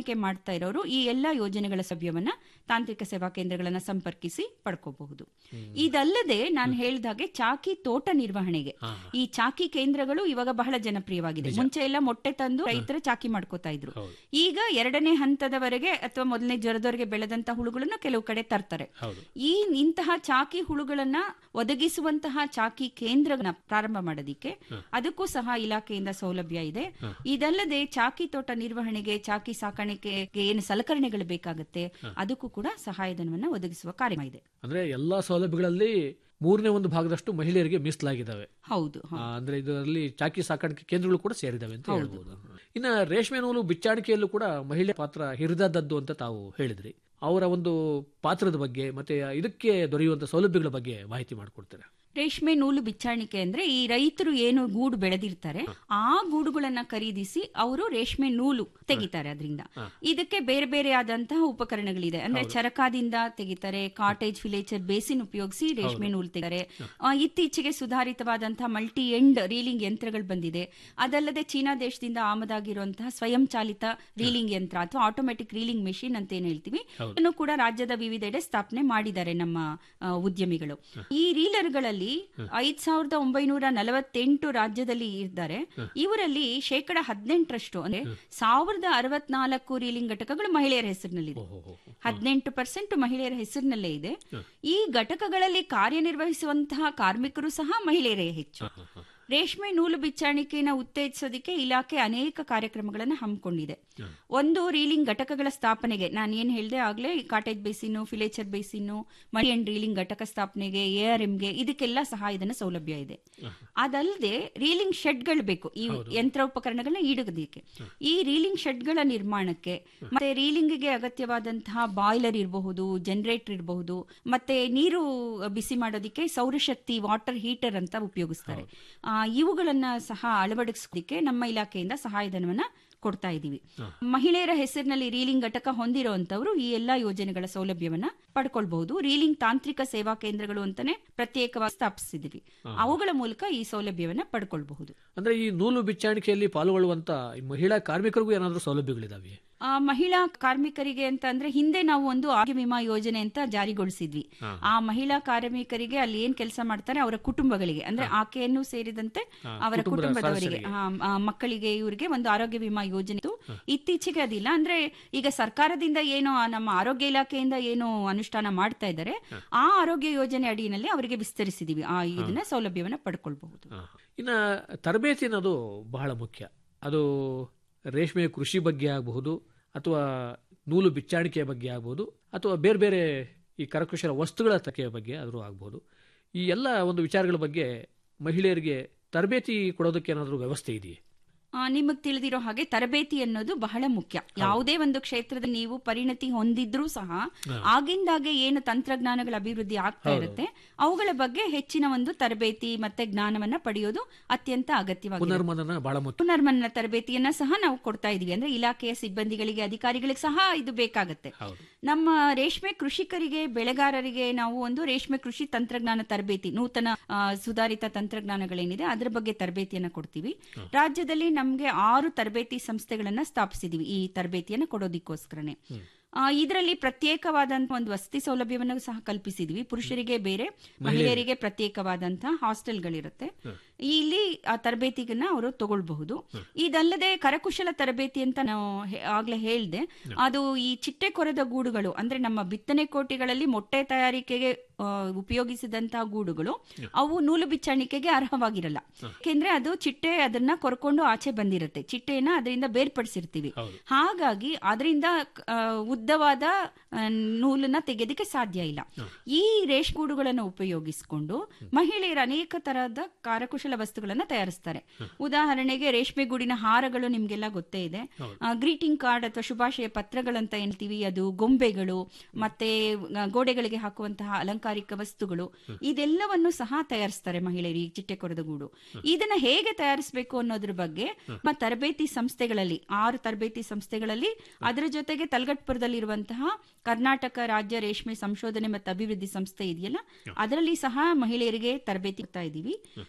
ಬಿಚ್ಚಾಣಿಕೆ ಮಾಡ್ತಾ ಇರೋರು ಈ ಎಲ್ಲಾ ಯೋಜನೆಗಳ ಸಭ್ಯವನ್ನ ತಾಂತ್ರಿಕ ಸೇವಾ ಕೇಂದ್ರಗಳನ್ನ ಸಂಪರ್ಕಿಸಿ ಪಡ್ಕೋಬಹುದು ಇದಲ್ಲದೆ ನಾನು ಹೇಳಿದಾಗೆ ಚಾಕಿ ತೋಟ ನಿರ್ವಹಣೆಗೆ ಈ ಚಾಕಿ ಕೇಂದ್ರಗಳು ಇವಾಗ ಬಹಳ ಜನಪ್ರಿಯವಾಗಿದೆ ಮುಂಚೆ ಎಲ್ಲ ಮೊಟ್ಟೆ ತಂದು ರೈತರು ಚಾಕಿ ಮಾಡ್ಕೋತಾ ಇದ್ರು ಈಗ ಎರಡನೇ ಹಂತದವರೆಗೆ ಅಥವಾ ಮೊದಲನೇ ಜ್ವರದವರೆಗೆ ಬೆಳೆದಂತಹ ಹುಳುಗಳನ್ನ ಕೆಲವು ಕಡೆ ತರ್ತಾರೆ ಈ ಇಂತಹ ಚಾಕಿ ಹುಳುಗಳನ್ನ ಒದಗಿಸುವಂತಹ ಚಾಕಿ ಕೇಂದ್ರನ ಪ್ರಾರಂಭ ಮಾಡೋದಿಕ್ಕೆ ಅದಕ್ಕೂ ಸಹ ಇಲಾಖೆಯಿಂದ ಸೌಲಭ್ಯ ಇದೆ ಇದಲ್ಲದೆ ಚಾಕಿ ತೋಟ ನಿರ್ವಹಣೆಗೆ ಚಾಕಿ ಸಾಕಾಣಿಕೆಗೆ ಏನು ಸಲಕರಣೆಗಳು ಬೇಕಾಗುತ್ತೆ ಅದಕ್ಕೂ ಕೂಡ ಸಹಾಯಧನವನ್ನ ಒದಗಿಸುವ ಕಾರ್ಯ ಇದೆ ಅಂದ್ರೆ ಎಲ್ಲಾ ಸೌಲಭ್ಯಗಳಲ್ಲಿ ಮೂರನೇ ಒಂದು ಭಾಗದಷ್ಟು ಮಹಿಳೆಯರಿಗೆ ಮೀಸಲಾಗಿದ್ದಾವೆ ಹೌದು ಆ, ಅಂದ್ರೆ ಇದರಲ್ಲಿ ಚಾಕಿ ಸಾಕಾಣಿಕೆ ಕೇಂದ್ರಗಳು ಕೂಡ ಸೇರಿದಾವೆ ಅಂತ ಹೇಳ್ಬೋದು ಇನ್ನ ರೇಷ್ಮೆ ನೂಲು ಬಿಚ್ಚಾಣಿಕೆಯಲ್ಲೂ ಕೂಡ ಮಹಿಳೆ ಪಾತ್ರ ಹಿರಿದದ್ದು ಅಂತ ತಾವು ಹೇಳಿದ್ರಿ ಅವರ ಒಂದು ಪಾತ್ರದ ಬಗ್ಗೆ ಮತ್ತೆ ಇದಕ್ಕೆ ದೊರೆಯುವಂತ ಸೌಲಭ್ಯಗಳ ಬಗ್ಗೆ ಮಾಹಿತಿ ಮಾಡಿಕೊಡ್ತಾರೆ ರೇಷ್ಮೆ ನೂಲು ಬಿಚ್ಚಾಣಿಕೆ ಅಂದ್ರೆ ಈ ರೈತರು ಏನು ಗೂಡು ಬೆಳೆದಿರ್ತಾರೆ ಆ ಗೂಡುಗಳನ್ನ ಖರೀದಿಸಿ ಅವರು ರೇಷ್ಮೆ ನೂಲು ತೆಗಿತಾರೆ ಅದರಿಂದ ಇದಕ್ಕೆ ಬೇರೆ ಬೇರೆ ಆದಂತಹ ಉಪಕರಣಗಳಿದೆ ಅಂದ್ರೆ ಚರಕಾದಿಂದ ತೆಗಿತಾರೆ ಕಾಟೇಜ್ ಫಿಲೇಚರ್ ಬೇಸಿನ್ ಉಪಯೋಗಿಸಿ ರೇಷ್ಮೆ ನೂಲು ತೆಗಿತಾರೆ ಆ, ಇತ್ತೀಚೆಗೆ ಸುಧಾರಿತವಾದಂತಹ ಮಲ್ಟಿ ಎಂಡ್ ರೀಲಿಂಗ್ ಯಂತ್ರಗಳು ಬಂದಿದೆ ಅದಲ್ಲದೆ ಚೀನಾ ದೇಶದಿಂದ ಆಮದಾಗಿರುವಂತಹ ಸ್ವಯಂ ಚಾಲಿತ ರೀಲಿಂಗ್ ಯಂತ್ರ ಅಥವಾ ಆಟೋಮೆಟಿಕ್ ರೀಲಿಂಗ್ ಮೆಷಿನ್ ಅಂತ ಏನ್ ಹೇಳ್ತೀವಿ ಇದನ್ನು ಕೂಡ ರಾಜ್ಯದ ವಿವಿಧೆಡೆ ಸ್ಥಾಪನೆ ಮಾಡಿದ್ದಾರೆ ನಮ್ಮ ಆ, ಉದ್ಯಮಿಗಳು ಈ ರೀಲರ್ಗಳಲ್ಲಿ ಐದ್ ಸಾವಿರದ ಒಂಬೈನೂರ ನಲವತ್ತೆಂಟು ರಾಜ್ಯದಲ್ಲಿ ಇದ್ದಾರೆ ಇವರಲ್ಲಿ ಶೇಕಡ ಹದಿನೆಂಟರಷ್ಟು ಅಂದ್ರೆ ಸಾವಿರದ ಅರವತ್ನಾಲ್ಕು ರೀಲಿಂಗ್ ಘಟಕಗಳು ಮಹಿಳೆಯರ ಹೆಸರಿನಲ್ಲಿದೆ ಹದಿನೆಂಟು ಪರ್ಸೆಂಟ್ ಮಹಿಳೆಯರ ಹೆಸರಿನಲ್ಲೇ ಇದೆ ಈ ಘಟಕಗಳಲ್ಲಿ ಕಾರ್ಯನಿರ್ವಹಿಸುವಂತಹ ಕಾರ್ಮಿಕರು ಸಹ ಮಹಿಳೆಯರೇ ಹೆಚ್ಚು ರೇಷ್ಮೆ ನೂಲು ಬಿಚ್ಚಾಣಿಕೆಯನ್ನು ಉತ್ತೇಜಿಸೋದಕ್ಕೆ ಇಲಾಖೆ ಅನೇಕ ಕಾರ್ಯಕ್ರಮಗಳನ್ನು ಹಮ್ಮಿಕೊಂಡಿದೆ ಒಂದು ರೀಲಿಂಗ್ ಘಟಕಗಳ ಸ್ಥಾಪನೆಗೆ ನಾನು ಏನ್ ಹೇಳಿದೆ ಆಗ್ಲೇ ಈ ಕಾಟೇಜ್ ಬೇಸಿನ್ನು ಫಿಲೇಚರ್ ಬೇಸಿನ್ನು ಮಳಿ ಅಂಡ್ ರೀಲಿಂಗ್ ಘಟಕ ಸ್ಥಾಪನೆಗೆ ಎ ಆರ್ ಎಂಗೆ ಇದಕ್ಕೆಲ್ಲ ಸಹಾಯಧನ ಸೌಲಭ್ಯ ಇದೆ ಅದಲ್ಲದೆ ರೀಲಿಂಗ್ ಶೆಡ್ಗಳು ಬೇಕು ಈ ಯಂತ್ರೋಪಕರಣಗಳನ್ನ ಇಡೋದಕ್ಕೆ ಈ ರೀಲಿಂಗ್ ಶೆಡ್ಗಳ ನಿರ್ಮಾಣಕ್ಕೆ ಮತ್ತೆ ರೀಲಿಂಗ್ಗೆ ಅಗತ್ಯವಾದಂತಹ ಬಾಯ್ಲರ್ ಇರಬಹುದು ಜನರೇಟರ್ ಇರಬಹುದು ಮತ್ತೆ ನೀರು ಬಿಸಿ ಮಾಡೋದಕ್ಕೆ ಸೌರಶಕ್ತಿ ವಾಟರ್ ಹೀಟರ್ ಅಂತ ಉಪಯೋಗಿಸ್ತಾರೆ ಆ, ಇವುಗಳನ್ನ ಸಹ ಅಳವಡಿಸೋದಕ್ಕೆ ನಮ್ಮ ಇಲಾಖೆಯಿಂದ ಸಹಾಯಧನವನ್ನ ಕೊಡ್ತಾ ಇದ್ದೀವಿ ಮಹಿಳೆಯರ ಹೆಸರಿನಲ್ಲಿ ರೀಲಿಂಗ್ ಘಟಕ ಹೊಂದಿರುವಂತವರು ಈ ಎಲ್ಲಾ ಯೋಜನೆಗಳ ಸೌಲಭ್ಯವನ್ನ ಪಡ್ಕೊಳ್ಬಹುದು ರೀಲಿಂಗ್ ತಾಂತ್ರಿಕ ಸೇವಾ ಕೇಂದ್ರಗಳು ಅಂತಾನೆ ಪ್ರತ್ಯೇಕವಾಗಿ ಸ್ಥಾಪಿಸಿದೀವಿ ಅವುಗಳ ಮೂಲಕ ಈ ಸೌಲಭ್ಯವನ್ನ ಪಡ್ಕೊಳ್ಬಹುದು ಅಂದ್ರೆ ಈ ನೂಲು ಬಿಚ್ಚಾಣಿಕೆಯಲ್ಲಿ ಪಾಲ್ಗೊಳ್ಳುವಂತ ಈ ಮಹಿಳಾ ಕಾರ್ಮಿಕರಿಗೂ ಏನಾದರೂ ಸೌಲಭ್ಯಗಳಿದಾವೆ ಆ, ಮಹಿಳಾ ಕಾರ್ಮಿಕರಿಗೆ ಅಂತ ಅಂದ್ರೆ ಹಿಂದೆ ನಾವು ಒಂದು ಆರೋಗ್ಯ ವಿಮಾ ಯೋಜನೆ ಅಂತ ಜಾರಿಗೊಳಿಸಿದ್ವಿ ಹಾ. ಆ ಮಹಿಳಾ ಕಾರ್ಮಿಕರಿಗೆ ಅಲ್ಲಿ ಏನ್ ಕೆಲಸ ಮಾಡ್ತಾರೆ ಅವರ ಕುಟುಂಬಗಳಿಗೆ ಅಂದ್ರೆ ಆಕೆಯನ್ನು ಸೇರಿದಂತೆ ಹಾ, ಅವರ ಕುಟುಂಬದ ಕುಟುಂಬದವರಿಗೆ ಸದಸ್ಯರಿಗೆ. ಆ, ಆ, ಮಕ್ಕಳಿಗೆ ಇವರಿಗೆ ಒಂದು ಆರೋಗ್ಯ ವಿಮಾ ಯೋಜನೆ ಇತ್ತು ಇತ್ತೀಚೆಗೆ ಅದಿಲ್ಲ ಅಂದ್ರೆ ಈಗ ಸರ್ಕಾರದಿಂದ ಏನು ಆ ನಮ್ಮ ಆರೋಗ್ಯ ಇಲಾಖೆಯಿಂದ ಏನು ಅನುಷ್ಠಾನ ಮಾಡ್ತಾ ಇದ್ದಾರೆ ಆ ಆರೋಗ್ಯ ಯೋಜನೆ ಅಡಿಯಲ್ಲಿ ಅವರಿಗೆ ವಿಸ್ತರಿಸಿದೀವಿ ಆ ಇದನ್ನ ಸೌಲಭ್ಯವನ್ನ ಪಡ್ಕೊಳ್ಬಹುದು ಇನ್ನ ತರಬೇತಿ ಅನ್ನೋದು ಬಹಳ ಮುಖ್ಯ ಅದು ರೇಷ್ಮೆ ಕೃಷಿ ಬಗ್ಗೆ ಆಗಬಹುದು ಅಥವಾ ನೂಲು ಬಿಚ್ಚಾಣಿಕೆಯ ಬಗ್ಗೆ ಆಗಬಹುದು ಅಥವಾ ಬೇರೆ ಬೇರೆ ಈ ಕರಕುಶಲ ವಸ್ತುಗಳ ತಕೆಯ ಬಗ್ಗೆ ಆದರೂ ಆಗಬಹುದು ಈ ಎಲ್ಲ ಒಂದು ವಿಚಾರಗಳ ಬಗ್ಗೆ ಮಹಿಳೆಯರಿಗೆ ತರಬೇತಿ ಕೊಡೋದಕ್ಕೆ ಏನಾದರೂ ವ್ಯವಸ್ಥೆ ಇದೆಯೇ ಆ, ನಿಮಗ್ ತಿಳಿದಿರೋ ಹಾಗೆ ತರಬೇತಿ ಅನ್ನೋದು ಬಹಳ ಮುಖ್ಯ ಯಾವುದೇ ಒಂದು ಕ್ಷೇತ್ರದಲ್ಲಿ ನೀವು ಪರಿಣತಿ ಹೊಂದಿದ್ರೂ ಸಹ ಆಗಿಂದಾಗೆ ಏನು ತಂತ್ರಜ್ಞಾನಗಳ ಅಭಿವೃದ್ಧಿ ಆಗ್ತಾ ಹೌದು. ಇರುತ್ತೆ ಅವುಗಳ ಬಗ್ಗೆ ಹೆಚ್ಚಿನ ಒಂದು ತರಬೇತಿ ಮತ್ತೆ ಜ್ಞಾನವನ್ನ ಪಡೆಯೋದು ಅತ್ಯಂತ ಅಗತ್ಯವಾಗಿದೆ ಪುನರ್ಮನನ ಬಹಳ ಮುಖ್ಯ ಪುನರ್ಮನನ ತರಬೇತಿಯನ್ನ ಸಹ ನಾವು ಕೊಡ್ತಾ ಇದೀವಿ ಅಂದ್ರೆ ಇಲಾಖೆಯ ಸಿಬ್ಬಂದಿಗಳಿಗೆ ಅಧಿಕಾರಿಗಳಿಗೆ ಸಹ ಇದು ಬೇಕಾಗತ್ತೆ ಹೌದು ನಮ್ಮ ರೇಷ್ಮೆ ಕೃಷಿಕರಿಗೆ ಬೆಳೆಗಾರರಿಗೆ ನಾವು ಒಂದು ರೇಷ್ಮೆ ಕೃಷಿ ತಂತ್ರಜ್ಞಾನ ತರಬೇತಿ ನೂತನ ಆ, ಸುಧಾರಿತ ತಂತ್ರಜ್ಞಾನಗಳೇನಿದೆ ಅದರ ಬಗ್ಗೆ ತರಬೇತಿಯನ್ನ ಕೊಡ್ತೀವಿ ರಾಜ್ಯದಲ್ಲಿ ನಮ್ಗೆ ಆರು ತರಬೇತಿ ಸಂಸ್ಥೆಗಳನ್ನ ಸ್ಥಾಪಿಸಿದೀವಿ ಈ ತರಬೇತಿಯನ್ನ ಕೊಡೋದಿಕ್ಕೋಸ್ಕರನೇ ಆ, ಇದರಲ್ಲಿ ಪ್ರತ್ಯೇಕವಾದಂತಹ ಒಂದು ವಸತಿ ಸೌಲಭ್ಯವನ್ನು ಸಹ ಕಲ್ಪಿಸಿದ್ವಿ ಪುರುಷರಿಗೆ ಬೇರೆ ಮಹಿಳೆಯರಿಗೆ ಪ್ರತ್ಯೇಕವಾದಂತಹ ಹಾಸ್ಟೆಲ್ಗಳಿರುತ್ತೆ ಇಲ್ಲಿ ಆ ತರಬೇತಿಗನ್ನ ಅವರು ತಗೊಳ್ಬಹುದು ಇದಲ್ಲದೆ ಕರಕುಶಲ ತರಬೇತಿ ಅಂತ ನಾವು ಹೇ- ಆಗ್ಲೇ ಹೇಳ್ದೆ ಅದು ಈ ಚಿಟ್ಟೆ ಕೊರೆದ ಗೂಡುಗಳು ಅಂದ್ರೆ ನಮ್ಮ ಬಿತ್ತನೆ ಕೋಟಿಗಳಲ್ಲಿ ಮೊಟ್ಟೆ ತಯಾರಿಕೆಗೆ ಆ, ಉಪಯೋಗಿಸಿದಂತಹ ಗೂಡುಗಳು ಅವು ನೂಲು ಬಿಚ್ಚಾಣಿಕೆಗೆ ಅರ್ಹವಾಗಿರಲ್ಲ ಯಾಕೆಂದ್ರೆ ಅದು ಚಿಟ್ಟೆ ಅದನ್ನ ಕೊರ್ಕೊಂಡು ಆಚೆ ಬಂದಿರುತ್ತೆ ಚಿಟ್ಟೆನ ಅದರಿಂದ ಬೇರ್ಪಡಿಸಿರ್ತೀವಿ ಹಾಗಾಗಿ ಅದರಿಂದ ಆ, ಉದ್ದವಾದ ಆ, ನೂಲನ್ನ ತೆಗೆಯೋದಕ್ಕೆ ಸಾಧ್ಯ ಇಲ್ಲ ಈ ರೇಷ್ಮೆ ಗೂಡುಗಳನ್ನು ಉಪಯೋಗಿಸಿಕೊಂಡು ಮಹಿಳೆಯರು ಅನೇಕ ತರಹದ ಕರಕುಶಲ ವಸ್ತುಗಳನ್ನ ತಯಾರಿಸ್ತಾರೆ ಉದಾಹರಣೆಗೆ ರೇಷ್ಮೆ ಗೂಡಿನ ಹಾರಗಳು ನಿಮ್ಗೆಲ್ಲ ಗೊತ್ತೇ ಇದೆ ಗ್ರೀಟಿಂಗ್ ಕಾರ್ಡ್ ಅಥವಾ ಶುಭಾಶಯ ಪತ್ರಗಳಂತ ಹೇಳ್ತೀವಿ ಅದು ಗೊಂಬೆಗಳು ಮತ್ತೆ ಆ, ಗೋಡೆಗಳಿಗೆ ಹಾಕುವಂತಹ ಅಲಂಕಾರಿಕ ವಸ್ತುಗಳು ಇದೆಲ್ಲವನ್ನು ಸಹ ತಯಾರಿಸ್ತಾರೆ ಮಹಿಳೆಯರು ಈ ಚಿಟ್ಟೆ ಕೊರದ ಗೂಡು ಇದನ್ನ ಹೇಗೆ ತಯಾರಿಸಬೇಕು ಅನ್ನೋದ್ರ ಬಗ್ಗೆ ನಮ್ಮ ತರಬೇತಿ ಸಂಸ್ಥೆಗಳಲ್ಲಿ ಆರು ತರಬೇತಿ ಸಂಸ್ಥೆಗಳಲ್ಲಿ ಅದರ ಜೊತೆಗೆ ತಲಗಟ್ಪುರದಲ್ಲಿರುವಂತಹ ಕರ್ನಾಟಕ ರಾಜ್ಯ ರೇಷ್ಮೆ ಸಂಶೋಧನೆ ಮತ್ತು ಅಭಿವೃದ್ಧಿ ಸಂಸ್ಥೆ ಇದೆಯಲ್ಲ ಅದರಲ್ಲಿ ಸಹ ಮಹಿಳೆಯರಿಗೆ ತರಬೇತಿ ಕೊಡ್ತಾ ಇದ್ದೀವಿ ಈ ತರ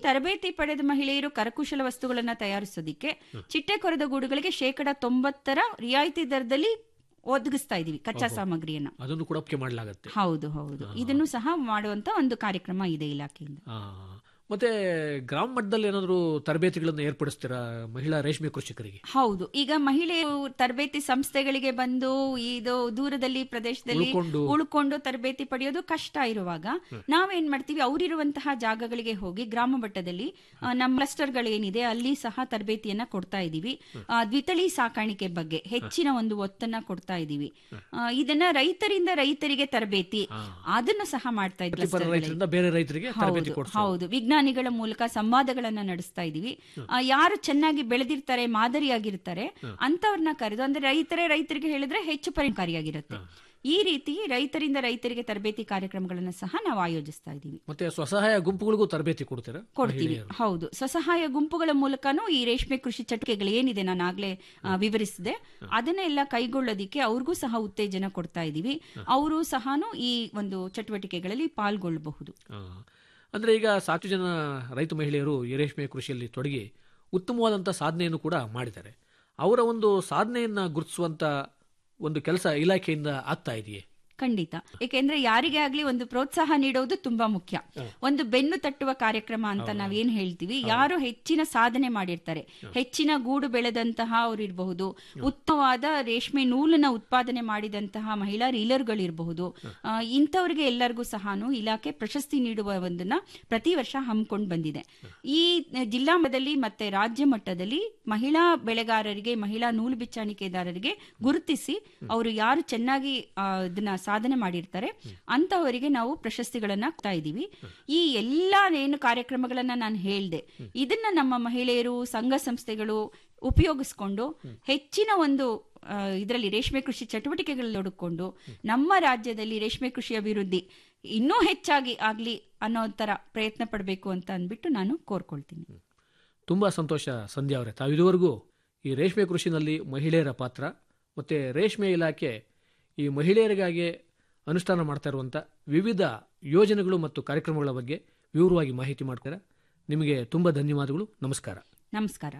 ತರಬೇತಿ ಪಡೆದ ಮಹಿಳೆಯರು ಕರಕುಶಲ ವಸ್ತುಗಳನ್ನ ತಯಾರಿಸೋದಿಕ್ಕೆ ಚಿಟ್ಟೆ ಕೊರೆದ ಗೂಡುಗಳಿಗೆ ಶೇಕಡ ತೊಂಬತ್ತರ ರಿಯಾಯಿತಿ ದರದಲ್ಲಿ ಒದಗಿಸ್ತಾ ಇದೀವಿ ಕಚ್ಚಾ ಓಹೋ. ಸಾಮಗ್ರಿಯನ್ನ ಅದನ್ನು ಕೂಡ ಒಪ್ಪಿಗೆ ಮಾಡಲಾಗತ್ತೆ ಹೌದು ಹೌದು ಇದನ್ನು ಸಹ ಮಾಡುವಂತ ಒಂದು ಕಾರ್ಯಕ್ರಮ ಇದೆ ಇಲಾಖೆಯಿಂದ ಆ, ಮತ್ತೆ ಗ್ರಾಮ ಮಟ್ಟದಲ್ಲಿ ಏನಾದರೂ ತರಬೇತಿಗಳನ್ನು ಏರ್ಪಡಿಸ್ತೀರಾ ಮಹಿಳಾ ರೇಷ್ಮೆ ಕೃಷಿಕರಿಗೆ ಹೌದು ಈಗ ಮಹಿಳೆಯರು ತರಬೇತಿ ಸಂಸ್ಥೆಗಳಿಗೆ ಬಂದು ಇದು ದೂರದಲ್ಲಿ ಪ್ರದೇಶದಲ್ಲಿ ಉಳ್ಕೊಂಡು. ಉಳ್ಕೊಂಡು ತರಬೇತಿ ಪಡೆಯೋದು ಕಷ್ಟ ಇರುವಾಗ ನಾವೇನ್ ಮಾಡ್ತೀವಿ ಅವರಿರುವಂತಹ ಜಾಗಗಳಿಗೆ ಹೋಗಿ ಗ್ರಾಮ ಮಟ್ಟದಲ್ಲಿ ಆ, ನಮ್ಮ ಕ್ಲಸ್ಟರ್ಗಳೇನಿದೆ ಅಲ್ಲಿ ಸಹ ತರಬೇತಿಯನ್ನ ಕೊಡ್ತಾ ಇದೀವಿ ಆ, ದ್ವಿತಳಿ ಸಾಕಾಣಿಕೆ ಬಗ್ಗೆ ಹೆಚ್ಚಿನ ಒಂದು ಒತ್ತನ್ನ ಕೊಡ್ತಾ ಇದೀವಿ ಆ, ಇದನ್ನ ರೈತರಿಂದ ರೈತರಿಗೆ ತರಬೇತಿ ಅದನ್ನು ಸಹ ಮಾಡ್ತಾ ಇದ್ವಿ ವೃತ್ತಿಪರ clusterಗಳಲ್ಲಿ. ರೈತರಿಂದ ಬೇರೆ ರೈತರಿಗೆ ತರಬೇತಿ ಹೌದು ಕೊಡಿಸೋದು ಹೌದು ವಿಜ್ಞಾನಿಗಳ ಮೂಲಕ ಸಂವಾದಗಳನ್ನ ನಡೆಸ್ತಾ ಇದೀವಿ ಆ, ಯಾರು ಚೆನ್ನಾಗಿ ಬೆಳೆದಿರ್ತಾರೆ ಮಾದರಿಯಾಗಿರ್ತಾರೆ ಅಂತವ್ರನ್ನ ಕರೆದು ಅಂದ್ರೆ ರೈತರೇ ರೈತರಿಗೆ ಹೇಳಿದ್ರೆ ಹೆಚ್ಚು ಪರಿಣಾಮಕಾರಿಯಾಗಿರುತ್ತೆ ಈ ರೀತಿ ರೈತರಿಂದ ರೈತರಿಗೆ ತರಬೇತಿ ಕಾರ್ಯಕ್ರಮಗಳನ್ನ ಸಹ ನಾವು ಆಯೋಜಿಸ್ತಾ ಇದೀವಿ ಮತ್ತೆ ಸ್ವಸಹಾಯ ಗುಂಪುಗಳಿಗೂ ತರಬೇತಿ ಕೊಡ್ತೀರಾ ಕೊಡ್ತೀವಿ ಮಹಿಳೆಯರು? ಹೌದು ಸ್ವಸಹಾಯ ಗುಂಪುಗಳ ಮೂಲಕನೂ ಈ ರೇಷ್ಮೆ ಕೃಷಿ ಚಟುವಟಿಕೆಗಳು ಏನಿದೆ ನಾನು ಆಗ್ಲೇ ಆ, ವಿವರಿಸಿದೆ ಅದನ್ನೆಲ್ಲ ಕೈಗೊಳ್ಳೋದಿಕ್ಕೆ ಅವ್ರಿಗೂ ಸಹ ಉತ್ತೇಜನ ಕೊಡ್ತಾ ಇದೀವಿ ಅವರು ಸಹನು ಈ ಒಂದು ಚಟುವಟಿಕೆಗಳಲ್ಲಿ ಪಾಲ್ಗೊಳ್ಳಬಹುದು ಆ, ಅಂದ್ರೆ ಈಗ ಸಾಕಷ್ಟು ಜನ ರೈತ ಮಹಿಳೆಯರು ಈ ರೇಷ್ಮೆ ಕೃಷಿಯಲ್ಲಿ ತೊಡಗಿ ಉತ್ತಮವಾದಂಥ ಸಾಧನೆಯನ್ನು ಕೂಡ ಮಾಡಿದ್ದಾರೆ ಅವರ ಒಂದು ಸಾಧನೆಯನ್ನ ಗುರುತಿಸುವಂತ ಒಂದು ಕೆಲಸ ಇಲಾಖೆಯಿಂದ ಆಗ್ತಾ ಇದೆಯೇ ಖಂಡಿತ ಏಕೆಂದ್ರೆ ಯಾರಿಗೇ ಆಗ್ಲಿ ಒಂದು ಪ್ರೋತ್ಸಾಹ ನೀಡೋದು ತುಂಬಾ ಮುಖ್ಯ ಒಂದು ಬೆನ್ನು ತಟ್ಟುವ ಕಾರ್ಯಕ್ರಮ ಅಂತ ನಾವೇನ್ ಹೇಳ್ತೀವಿ ಯಾರು ಹೆಚ್ಚಿನ ಸಾಧನೆ ಮಾಡಿರ್ತಾರೆ ಹೆಚ್ಚಿನ ಗೂಡು ಬೆಳೆದಂತಹ ಅವ್ರು ಇರಬಹುದು ಉತ್ತಮವಾದ ರೇಷ್ಮೆ ನೂಲನ್ನ ಉತ್ಪಾದನೆ ಮಾಡಿದಂತಹ ಮಹಿಳಾ ರೀಲರ್ಗಳಿರಬಹುದು ಆ, ಇಂಥವ್ರಿಗೆ ಎಲ್ಲರಿಗೂ ಸಹ ಇಲಾಖೆ ಪ್ರಶಸ್ತಿ ನೀಡುವ ಒಂದನ್ನ ಪ್ರತಿ ವರ್ಷ ಹಮ್ಮಿಕೊಂಡು ಬಂದಿದೆ ಈ ಜಿಲ್ಲಾ ಮಟ್ಟದಲ್ಲಿ ಮತ್ತೆ ರಾಜ್ಯ ಮಟ್ಟದಲ್ಲಿ ಮಹಿಳಾ ಬೆಳೆಗಾರರಿಗೆ ಮಹಿಳಾ ನೂಲು ಬಿಚ್ಚಾಣಿಕೆದಾರರಿಗೆ ಗುರುತಿಸಿ ಅವರು ಯಾರು ಚೆನ್ನಾಗಿ ಆ, ಇದನ್ನ ಸಾಧನೆ ಮಾಡಿರ್ತಾರೆ ಅಂತವರಿಗೆ ನಾವು ಪ್ರಶಸ್ತಿಗಳನ್ನ ಹಾಕ್ತಾ ಇದೀವಿ ಈ ಎಲ್ಲಾ ಏನು ಕಾರ್ಯಕ್ರಮಗಳನ್ನ ನಾನು ಹೇಳ್ದೆ ಇದನ್ನ ನಮ್ಮ ಮಹಿಳೆಯರು ಸಂಘ ಸಂಸ್ಥೆಗಳು ಉಪಯೋಗಿಸ್ಕೊಂಡು ಹೆಚ್ಚಿನ ಒಂದು ಇದರಲ್ಲಿ ರೇಷ್ಮೆ ಕೃಷಿ ಚಟುವಟಿಕೆಗಳಲ್ಲಿ ತೊಡಕೊಂಡು ನಮ್ಮ ರಾಜ್ಯದಲ್ಲಿ ರೇಷ್ಮೆ ಕೃಷಿ ಅಭಿವೃದ್ಧಿ ಇನ್ನೂ ಹೆಚ್ಚಾಗಿ ಆಗ್ಲಿ ಅನ್ನೋ ತರ ಪ್ರಯತ್ನ ಪಡಬೇಕು ಅಂತ ಅಂದ್ಬಿಟ್ಟು ನಾನು ಕೋರ್ಕೊಳ್ತೀನಿ ತುಂಬಾ ಸಂತೋಷ ಸಂಧ್ಯಾ ಅವರೇ ತಾವು ಇದುವರೆಗೂ ಈ ರೇಷ್ಮೆ ಕೃಷಿನಲ್ಲಿ ಮಹಿಳೆಯರ ಪಾತ್ರ ಮತ್ತೆ ರೇಷ್ಮೆ ಇಲಾಖೆ ಈ ಮಹಿಳೆಯರಿಗಾಗಿ ಅನುಷ್ಠಾನ ಮಾಡ್ತಾ ಇರುವಂಥ ವಿವಿಧ ಯೋಜನೆಗಳು ಮತ್ತು ಕಾರ್ಯಕ್ರಮಗಳ ಬಗ್ಗೆ ವಿವರವಾಗಿ ಮಾಹಿತಿ ಮಾಡ್ತಾರೆ ನಿಮಗೆ ತುಂಬ ಧನ್ಯವಾದಗಳು ನಮಸ್ಕಾರ ನಮಸ್ಕಾರ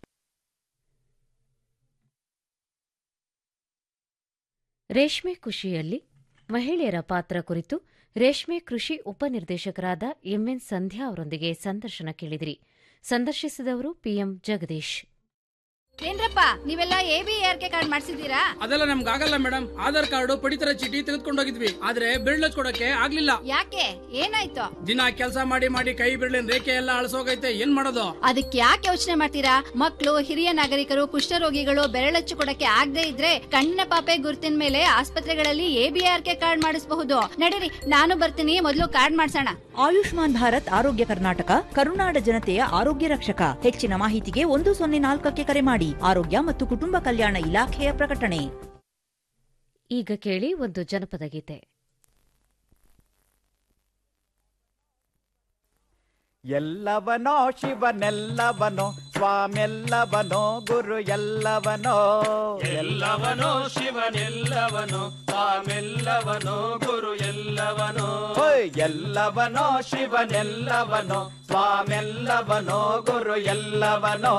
ರೇಷ್ಮೆ ಕೃಷಿಯಲ್ಲಿ ಮಹಿಳೆಯರ ಪಾತ್ರ ಕುರಿತು ರೇಷ್ಮೆ ಕೃಷಿ ಉಪನಿರ್ದೇಶಕರಾದ ಎಂಎನ್ ಸಂಧ್ಯಾ ಅವರೊಂದಿಗೆ ಸಂದರ್ಶನ ಕೇಳಿದಿರಿ ಸಂದರ್ಶಿಸಿದವರು ಪಿಎಂ ಜಗದೀಶ್ ಏನ್ರಪ್ಪ ನೀವೆಲ್ಲ A B R K card ಮಾಡಿಸಿದೀರಾ ಅದೆಲ್ಲ ನಮ್ಗೆ ಆಗಲ್ಲ ಮೇಡಮ್ ಆಧಾರ್ ಕಾರ್ಡ್ ಪಡಿತರ ಚೀಟಿ ತೆಗೆದುಕೊಂಡು ಹೋಗಿದ್ವಿ ಆದ್ರೆ ಬಿರ್ಲ್ ಕೊಡಕ್ಕೆ ಆಗ್ಲಿಲ್ಲ ಯಾಕೆ ಏನಾಯ್ತು ದಿನ ಕೆಲಸ ಮಾಡಿ ಮಾಡಿ ಕೈ ಬಿರ್ಲಿನ ರೇಖೆ ಎಲ್ಲ ಅಳಸೋಗೈತೆ ಏನ್ ಮಾಡೋದು ಅದಕ್ಕೆ ಯಾಕೆ ಯೋಚನೆ ಮಾಡ್ತೀರಾ ಮಕ್ಕಳು ಹಿರಿಯ ನಾಗರಿಕರು ಕುಷ್ಠರೋಗಿಗಳು ಬೆರಳಚ್ಚು ಕೊಡಕ್ಕೆ ಆಗದೆ ಇದ್ರೆ ಕಣ್ಣಿನ ಪಾಪೆ ಗುರುತಿನ ಮೇಲೆ ಆಸ್ಪತ್ರೆಗಳಲ್ಲಿ A B R K card ಮಾಡಿಸಬಹುದು ನಡೀರಿ ನಾನು ಬರ್ತೀನಿ ಮೊದಲು ಕಾರ್ಡ್ ಮಾಡ್ಸೋಣ ಆಯುಷ್ಮಾನ್ ಭಾರತ್ ಆರೋಗ್ಯ ಕರ್ನಾಟಕ ಕರುನಾಡ ಜನತೆಯ ಆರೋಗ್ಯ ರಕ್ಷಕ ಹೆಚ್ಚಿನ ಮಾಹಿತಿಗೆ ಒಂದು ಸೊನ್ನೆ ನಾಲ್ಕಕ್ಕೆ ಕರೆ ಮಾಡಿ ಆರೋಗ್ಯ ಮತ್ತು ಕುಟುಂಬ ಕಲ್ಯಾಣ ಇಲಾಖೆಯ ಪ್ರಕಟಣೆ ಈಗ ಕೇಳಿ ಒಂದು ಜನಪದ ಗೀತೆ ಎಲ್ಲವನೋ ಶಿವನೆಲ್ಲವನೋ ಸ್ವಾಮೆಲ್ಲವನೋ ಗುರು ಎಲ್ಲವನೋ ಎಲ್ಲವನೋ ಶಿವನೆಲ್ಲವನೋ ಸ್ವಾಮೆಲ್ಲವನೋ ಗುರು ಎಲ್ಲವನೋ ಹೋಯ್ ಎಲ್ಲವನೋ ಶಿವನೆಲ್ಲವನೋ ಸ್ವಾಮೆಲ್ಲವನೋ ಗುರು ಎಲ್ಲವನೋ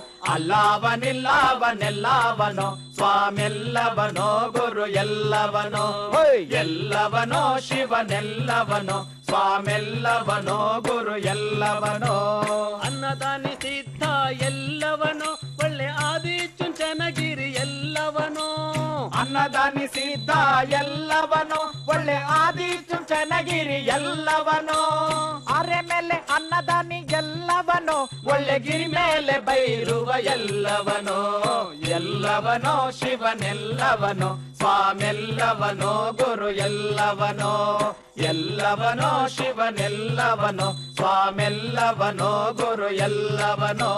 ಅಲ್ಲವನಿಲ್ಲವನೆಲ್ಲವನೋ ಸ್ವಾಮೆಲ್ಲವನೋ ಗುರು ಎಲ್ಲವನೋ ಹೋಯ್ ಎಲ್ಲವನೋ ಶಿವನೆಲ್ಲವನೋ ಸ್ವಾಮೆಲ್ಲವನೋ ಗುರು ಎಲ್ಲವನೋ ಅನ್ನದಾನಿ ಸಿದ್ಧ ಎಲ್ಲವನೋ ಒಳ್ಳೆ ಆದಿ ಚುಂಚನಗಿರಿ ಎಲ್ಲವನೋ ಅನ್ನದಾನಿ ಸಿದ್ಧ ಎಲ್ಲವನೋ ಒಳ್ಳೆ ಆದಿ ಚುಂಚನಗಿರಿ ಎಲ್ಲವನೋ ಅರೆ ಮೇಲೆ ಅನ್ನದಾನಿ ಎಲ್ಲವನೋ ಒಳ್ಳೆ ಗಿರಿ ಮೇಲೆ ಬೈರುವ ಎಲ್ಲವನೋ ಎಲ್ಲವನೋ ಶಿವನೆಲ್ಲವನೋ ಸ್ವಾಮೆಲ್ಲವನೋ ಗುರು ಎಲ್ಲವನೋ ಎಲ್ಲವನೋ ಶಿವನೆಲ್ಲವನೋ ಸ್ವಾಮೆಲ್ಲವನೋ ಗುರು ಎಲ್ಲವನೋ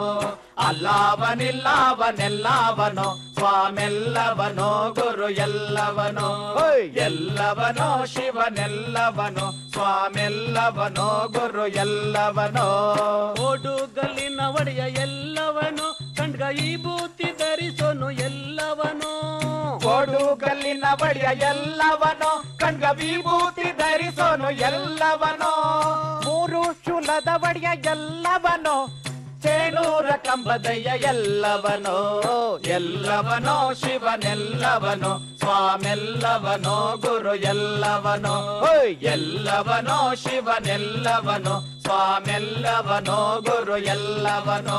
ಅಲ್ಲವನಿಲ್ಲವನೆಲ್ಲವನೋ ಸ್ವಾಮೆಲ್ಲವನೋ ಗುರು ಎಲ್ಲವನೋ ಎಲ್ಲವನೋ ಶಿವನೆಲ್ಲವನೋ ಸ್ವಾಮೆಲ್ಲವನೋ ಗುರು ಎಲ್ಲವನೋ ಓಡುಗಲ್ಲಿನ ಒಡೆಯ ಎಲ್ಲವನೋ ಕಂಡ್ಗ ಈ ಬೂತಿ ಧರಿಸೋನು ಎಲ್ಲವನೋ ಕೋಡುಗಲ್ಲಿನ ಬಡಿಯ ಎಲ್ಲವನೋ ಕಣ್ಗ ವಿಭೂತಿ ಧರಿಸೋನು ಎಲ್ಲವನೋ ಮೂರು ಶು ಶೂಲದ ಒಡೆಯ ಎಲ್ಲವನೋ ಚೇಳೂರ ಕಂಬದಯ್ಯ ಎಲ್ಲವನೋ ಎಲ್ಲವನೋ ಶಿವನೆಲ್ಲವನೋ ಸ್ವಾಮೆಲ್ಲವನೋ ಗುರು ಎಲ್ಲವನೋ ಓಯ್ ಎಲ್ಲವನೋ ಶಿವನೆಲ್ಲವನೋ ಸ್ವಾಮೆಲ್ಲವನೋ ಗುರು ಎಲ್ಲವನೋ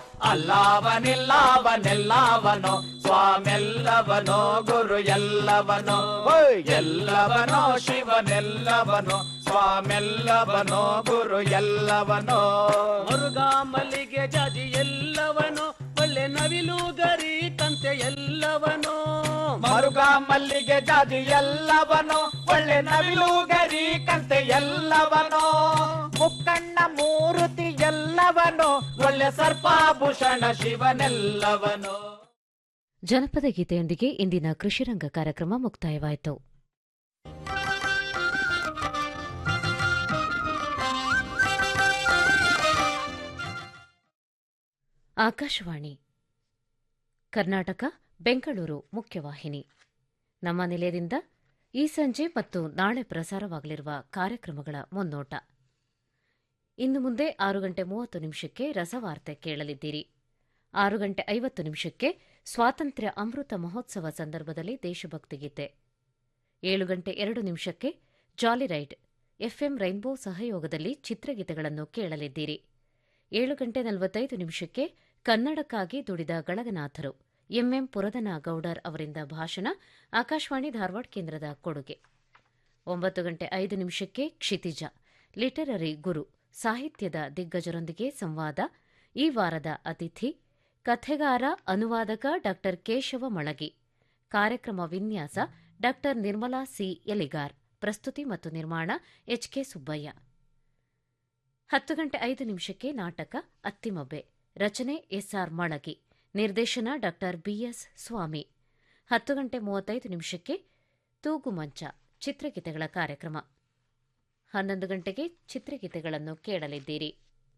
ಅಲ್ಲವನಿಲ್ಲವನೆಲ್ಲವನೋ ಸ್ವಾಮೆಲ್ಲವನೋ ಗುರು ಎಲ್ಲವನೋ ಓಯ್ ಎಲ್ಲವನೋ ಶಿವನೆಲ್ಲವನೋ ಸ್ವಾಮೆಲ್ಲವನೋ ಗುರು ಎಲ್ಲವನೋ ಮುರುಘ ಮಲ್ಲಿಗೆ ಜಾಜಿ ಎಲ್ಲವನೋ ಒಳ್ಳೆ ನವಿಲು ಗರಿ ಕಂತೆ ಎಲ್ಲವನೋ ಮರುಗ ಮಲ್ಲಿಗೆ ಜಾತಿ ಎಲ್ಲವನೋ ಒಳ್ಳೆ ನವಿಲು ಗರಿ ಕಂತೆ ಎಲ್ಲವನೋ ಮುಕ್ಕಣ್ಣ ಮೂರುತಿ ಎಲ್ಲವನೋ ಒಳ್ಳೆ ಸರ್ಪಾಭೂಷಣ ಶಿವನೆಲ್ಲವನೋ ಜನಪದ ಗೀತೆಯೊಂದಿಗೆ ಇಂದಿನ ಕೃಷಿರಂಗ ಕಾರ್ಯಕ್ರಮ ಮುಕ್ತಾಯವಾಯಿತು ಆಕಾಶವಾಣಿ ಕರ್ನಾಟಕ ಬೆಂಗಳೂರು ಮುಖ್ಯವಾಹಿನಿ ನಮ್ಮ ನಿಲಯದಿಂದ ಈ ಸಂಜೆ ಮತ್ತು ನಾಳೆ ಪ್ರಸಾರವಾಗಲಿರುವ ಕಾರ್ಯಕ್ರಮಗಳ ಮುನ್ನೋಟ ಇನ್ನು ಮುಂದೆ ಆರು ಗಂಟೆ ಮೂವತ್ತು ನಿಮಿಷಕ್ಕೆ ರಸವಾರ್ತೆ ಕೇಳಲಿದ್ದೀರಿ ಆರು ಗಂಟೆ ಐವತ್ತು ನಿಮಿಷಕ್ಕೆ ಸ್ವಾತಂತ್ರ್ಯ ಅಮೃತ ಮಹೋತ್ಸವ ಸಂದರ್ಭದಲ್ಲಿ ದೇಶಭಕ್ತಿ ಗೀತೆ ಏಳು ಗಂಟೆ ಎರಡು ನಿಮಿಷಕ್ಕೆ ಜಾಲಿ ರೈಡ್ ಎಫ್ಎಂ ರೈನ್ಬೋ ಸಹಯೋಗದಲ್ಲಿ ಚಿತ್ರಗೀತೆಗಳನ್ನು ಕೇಳಲಿದ್ದೀರಿ ಏಳು ಗಂಟೆ ನಲವತ್ತೈದು ನಿಮಿಷಕ್ಕೆ ಕನ್ನಡಕ್ಕಾಗಿ ದುಡಿದ ಗಳಗನಾಥರು ಎಂಎಂ ಪುರದನ ಗೌಡರ್ ಅವರಿಂದ ಭಾಷಣ ಆಕಾಶವಾಣಿ ಧಾರವಾಡ ಕೇಂದ್ರದ ಕೊಡುಗೆ ಒಂಬತ್ತು ಗಂಟೆ ಐದು ನಿಮಿಷಕ್ಕೆ ಕ್ಷಿತಿಜ ಲಿಟರರಿ ಗುರು ಸಾಹಿತ್ಯದ ದಿಗ್ಗಜರೊಂದಿಗೆ ಸಂವಾದ ಈ ವಾರದ ಅತಿಥಿ ಕಥೆಗಾರ ಅನುವಾದಕ ಡಾ ಕೇಶವ ಮಳಗಿ ಕಾರ್ಯಕ್ರಮ ವಿನ್ಯಾಸ ಡಾ ನಿರ್ಮಲಾ ಸಿ ಎಲಿಗಾರ್ ಪ್ರಸ್ತುತಿ ಮತ್ತು ನಿರ್ಮಾಣ ಎಚ್ಕೆ ಸುಬ್ಬಯ್ಯ ಹತ್ತು ಗಂಟೆ ಐದು ನಿಮಿಷಕ್ಕೆ ನಾಟಕ ಅತ್ತಿಮಬ್ಬೆ ರಚನೆ ಎಸ್ಆರ್ ಮಳಗಿ ನಿರ್ದೇಶನ ಡಾ ಬಿಎಸ್ ಸ್ವಾಮಿ ಹತ್ತು ಗಂಟೆ ಮೂವತ್ತೈದು ನಿಮಿಷಕ್ಕೆ ತೂಗು ಮಂಚ ಚಿತ್ರಗೀತೆಗಳ ಕಾರ್ಯಕ್ರಮ ಹನ್ನೊಂದು ಗಂಟೆಗೆ ಚಿತ್ರಗೀತೆಗಳನ್ನು ಕೇಳಲಿದ್ದೀರಿ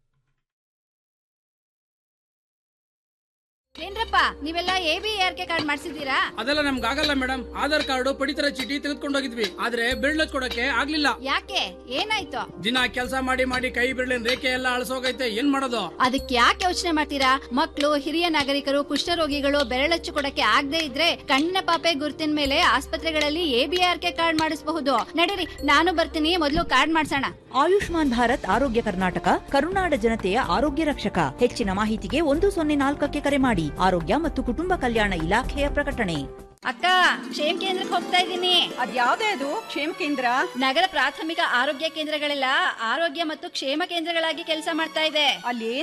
ಏನ್ರಪ್ಪ ನೀವೆಲ್ಲ A B R K card ಮಾಡಿಸಿದೀರಾ ಅದೆಲ್ಲ ನಮ್ಗೆ ಆಗಲ್ಲ ಮೇಡಮ್ ಆಧಾರ್ ಕಾರ್ಡ್ ಪಡಿತರ ಚೀಟಿ ತೆಗೆದುಕೊಂಡು ಹೋಗಿದ್ವಿ ಆದ್ರೆ ಬಿರ್ಳ ಕೊಡಕ್ಕೆ ಆಗ್ಲಿಲ್ಲ ಯಾಕೆ ಏನಾಯ್ತು ದಿನ ಕೆಲಸ ಮಾಡಿ ಮಾಡಿ ಕೈ ಬಿರ್ಲಿನ ರೇಖೆ ಎಲ್ಲ ಅಳಸೋಗೈತೆ ಏನ್ ಮಾಡೋದು ಅದಕ್ಕೆ ಯಾಕೆ ಯೋಚನೆ ಮಾಡ್ತೀರಾ ಮಕ್ಕಳು ಹಿರಿಯ ನಾಗರಿಕರು ಕುಷ್ಠರೋಗಿಗಳು ಬೆರಳಚ್ಚು ಕೊಡಕ್ಕೆ ಆಗದೆ ಇದ್ರೆ ಕಣ್ಣಿನ ಪಾಪೆ ಗುರುತಿನ ಮೇಲೆ ಆಸ್ಪತ್ರೆಗಳಲ್ಲಿ A B R K card ಮಾಡಿಸಬಹುದು ನಡೀರಿ ನಾನು ಬರ್ತೀನಿ ಮೊದಲು ಕಾರ್ಡ್ ಮಾಡ್ಸೋಣ ಆಯುಷ್ಮಾನ್ ಭಾರತ್ ಆರೋಗ್ಯ ಕರ್ನಾಟಕ ಕರುನಾಡ ಜನತೆಯ ಆರೋಗ್ಯ ರಕ್ಷಕ ಹೆಚ್ಚಿನ ಮಾಹಿತಿಗೆ ಒಂದು ಸೊನ್ನೆ ನಾಲ್ಕಕ್ಕೆ ಕರೆ ಮಾಡಿ ಆರೋಗ್ಯ ಮತ್ತು ಕುಟುಂಬ ಕಲ್ಯಾಣ ಇಲಾಖೆಯ ಪ್ರಕಟಣೆ ಅಕ್ಕ ಕ್ಷೇಮ ಕೇಂದ್ರಕ್ಕೆ ಹೋಗ್ತಾ ಇದ್ದೀನಿ ಅದ್ಯಾವ್ದೇ ಅದು ಕ್ಷೇಮ ಕೇಂದ್ರ ನಗರ ಪ್ರಾಥಮಿಕ ಆರೋಗ್ಯ ಕೇಂದ್ರಗಳೆಲ್ಲ ಆರೋಗ್ಯ ಮತ್ತು ಕ್ಷೇಮ ಕೇಂದ್ರಗಳಾಗಿ ಕೆಲಸ ಮಾಡ್ತಾ ಇದೆ ಅಲ್ಲಿ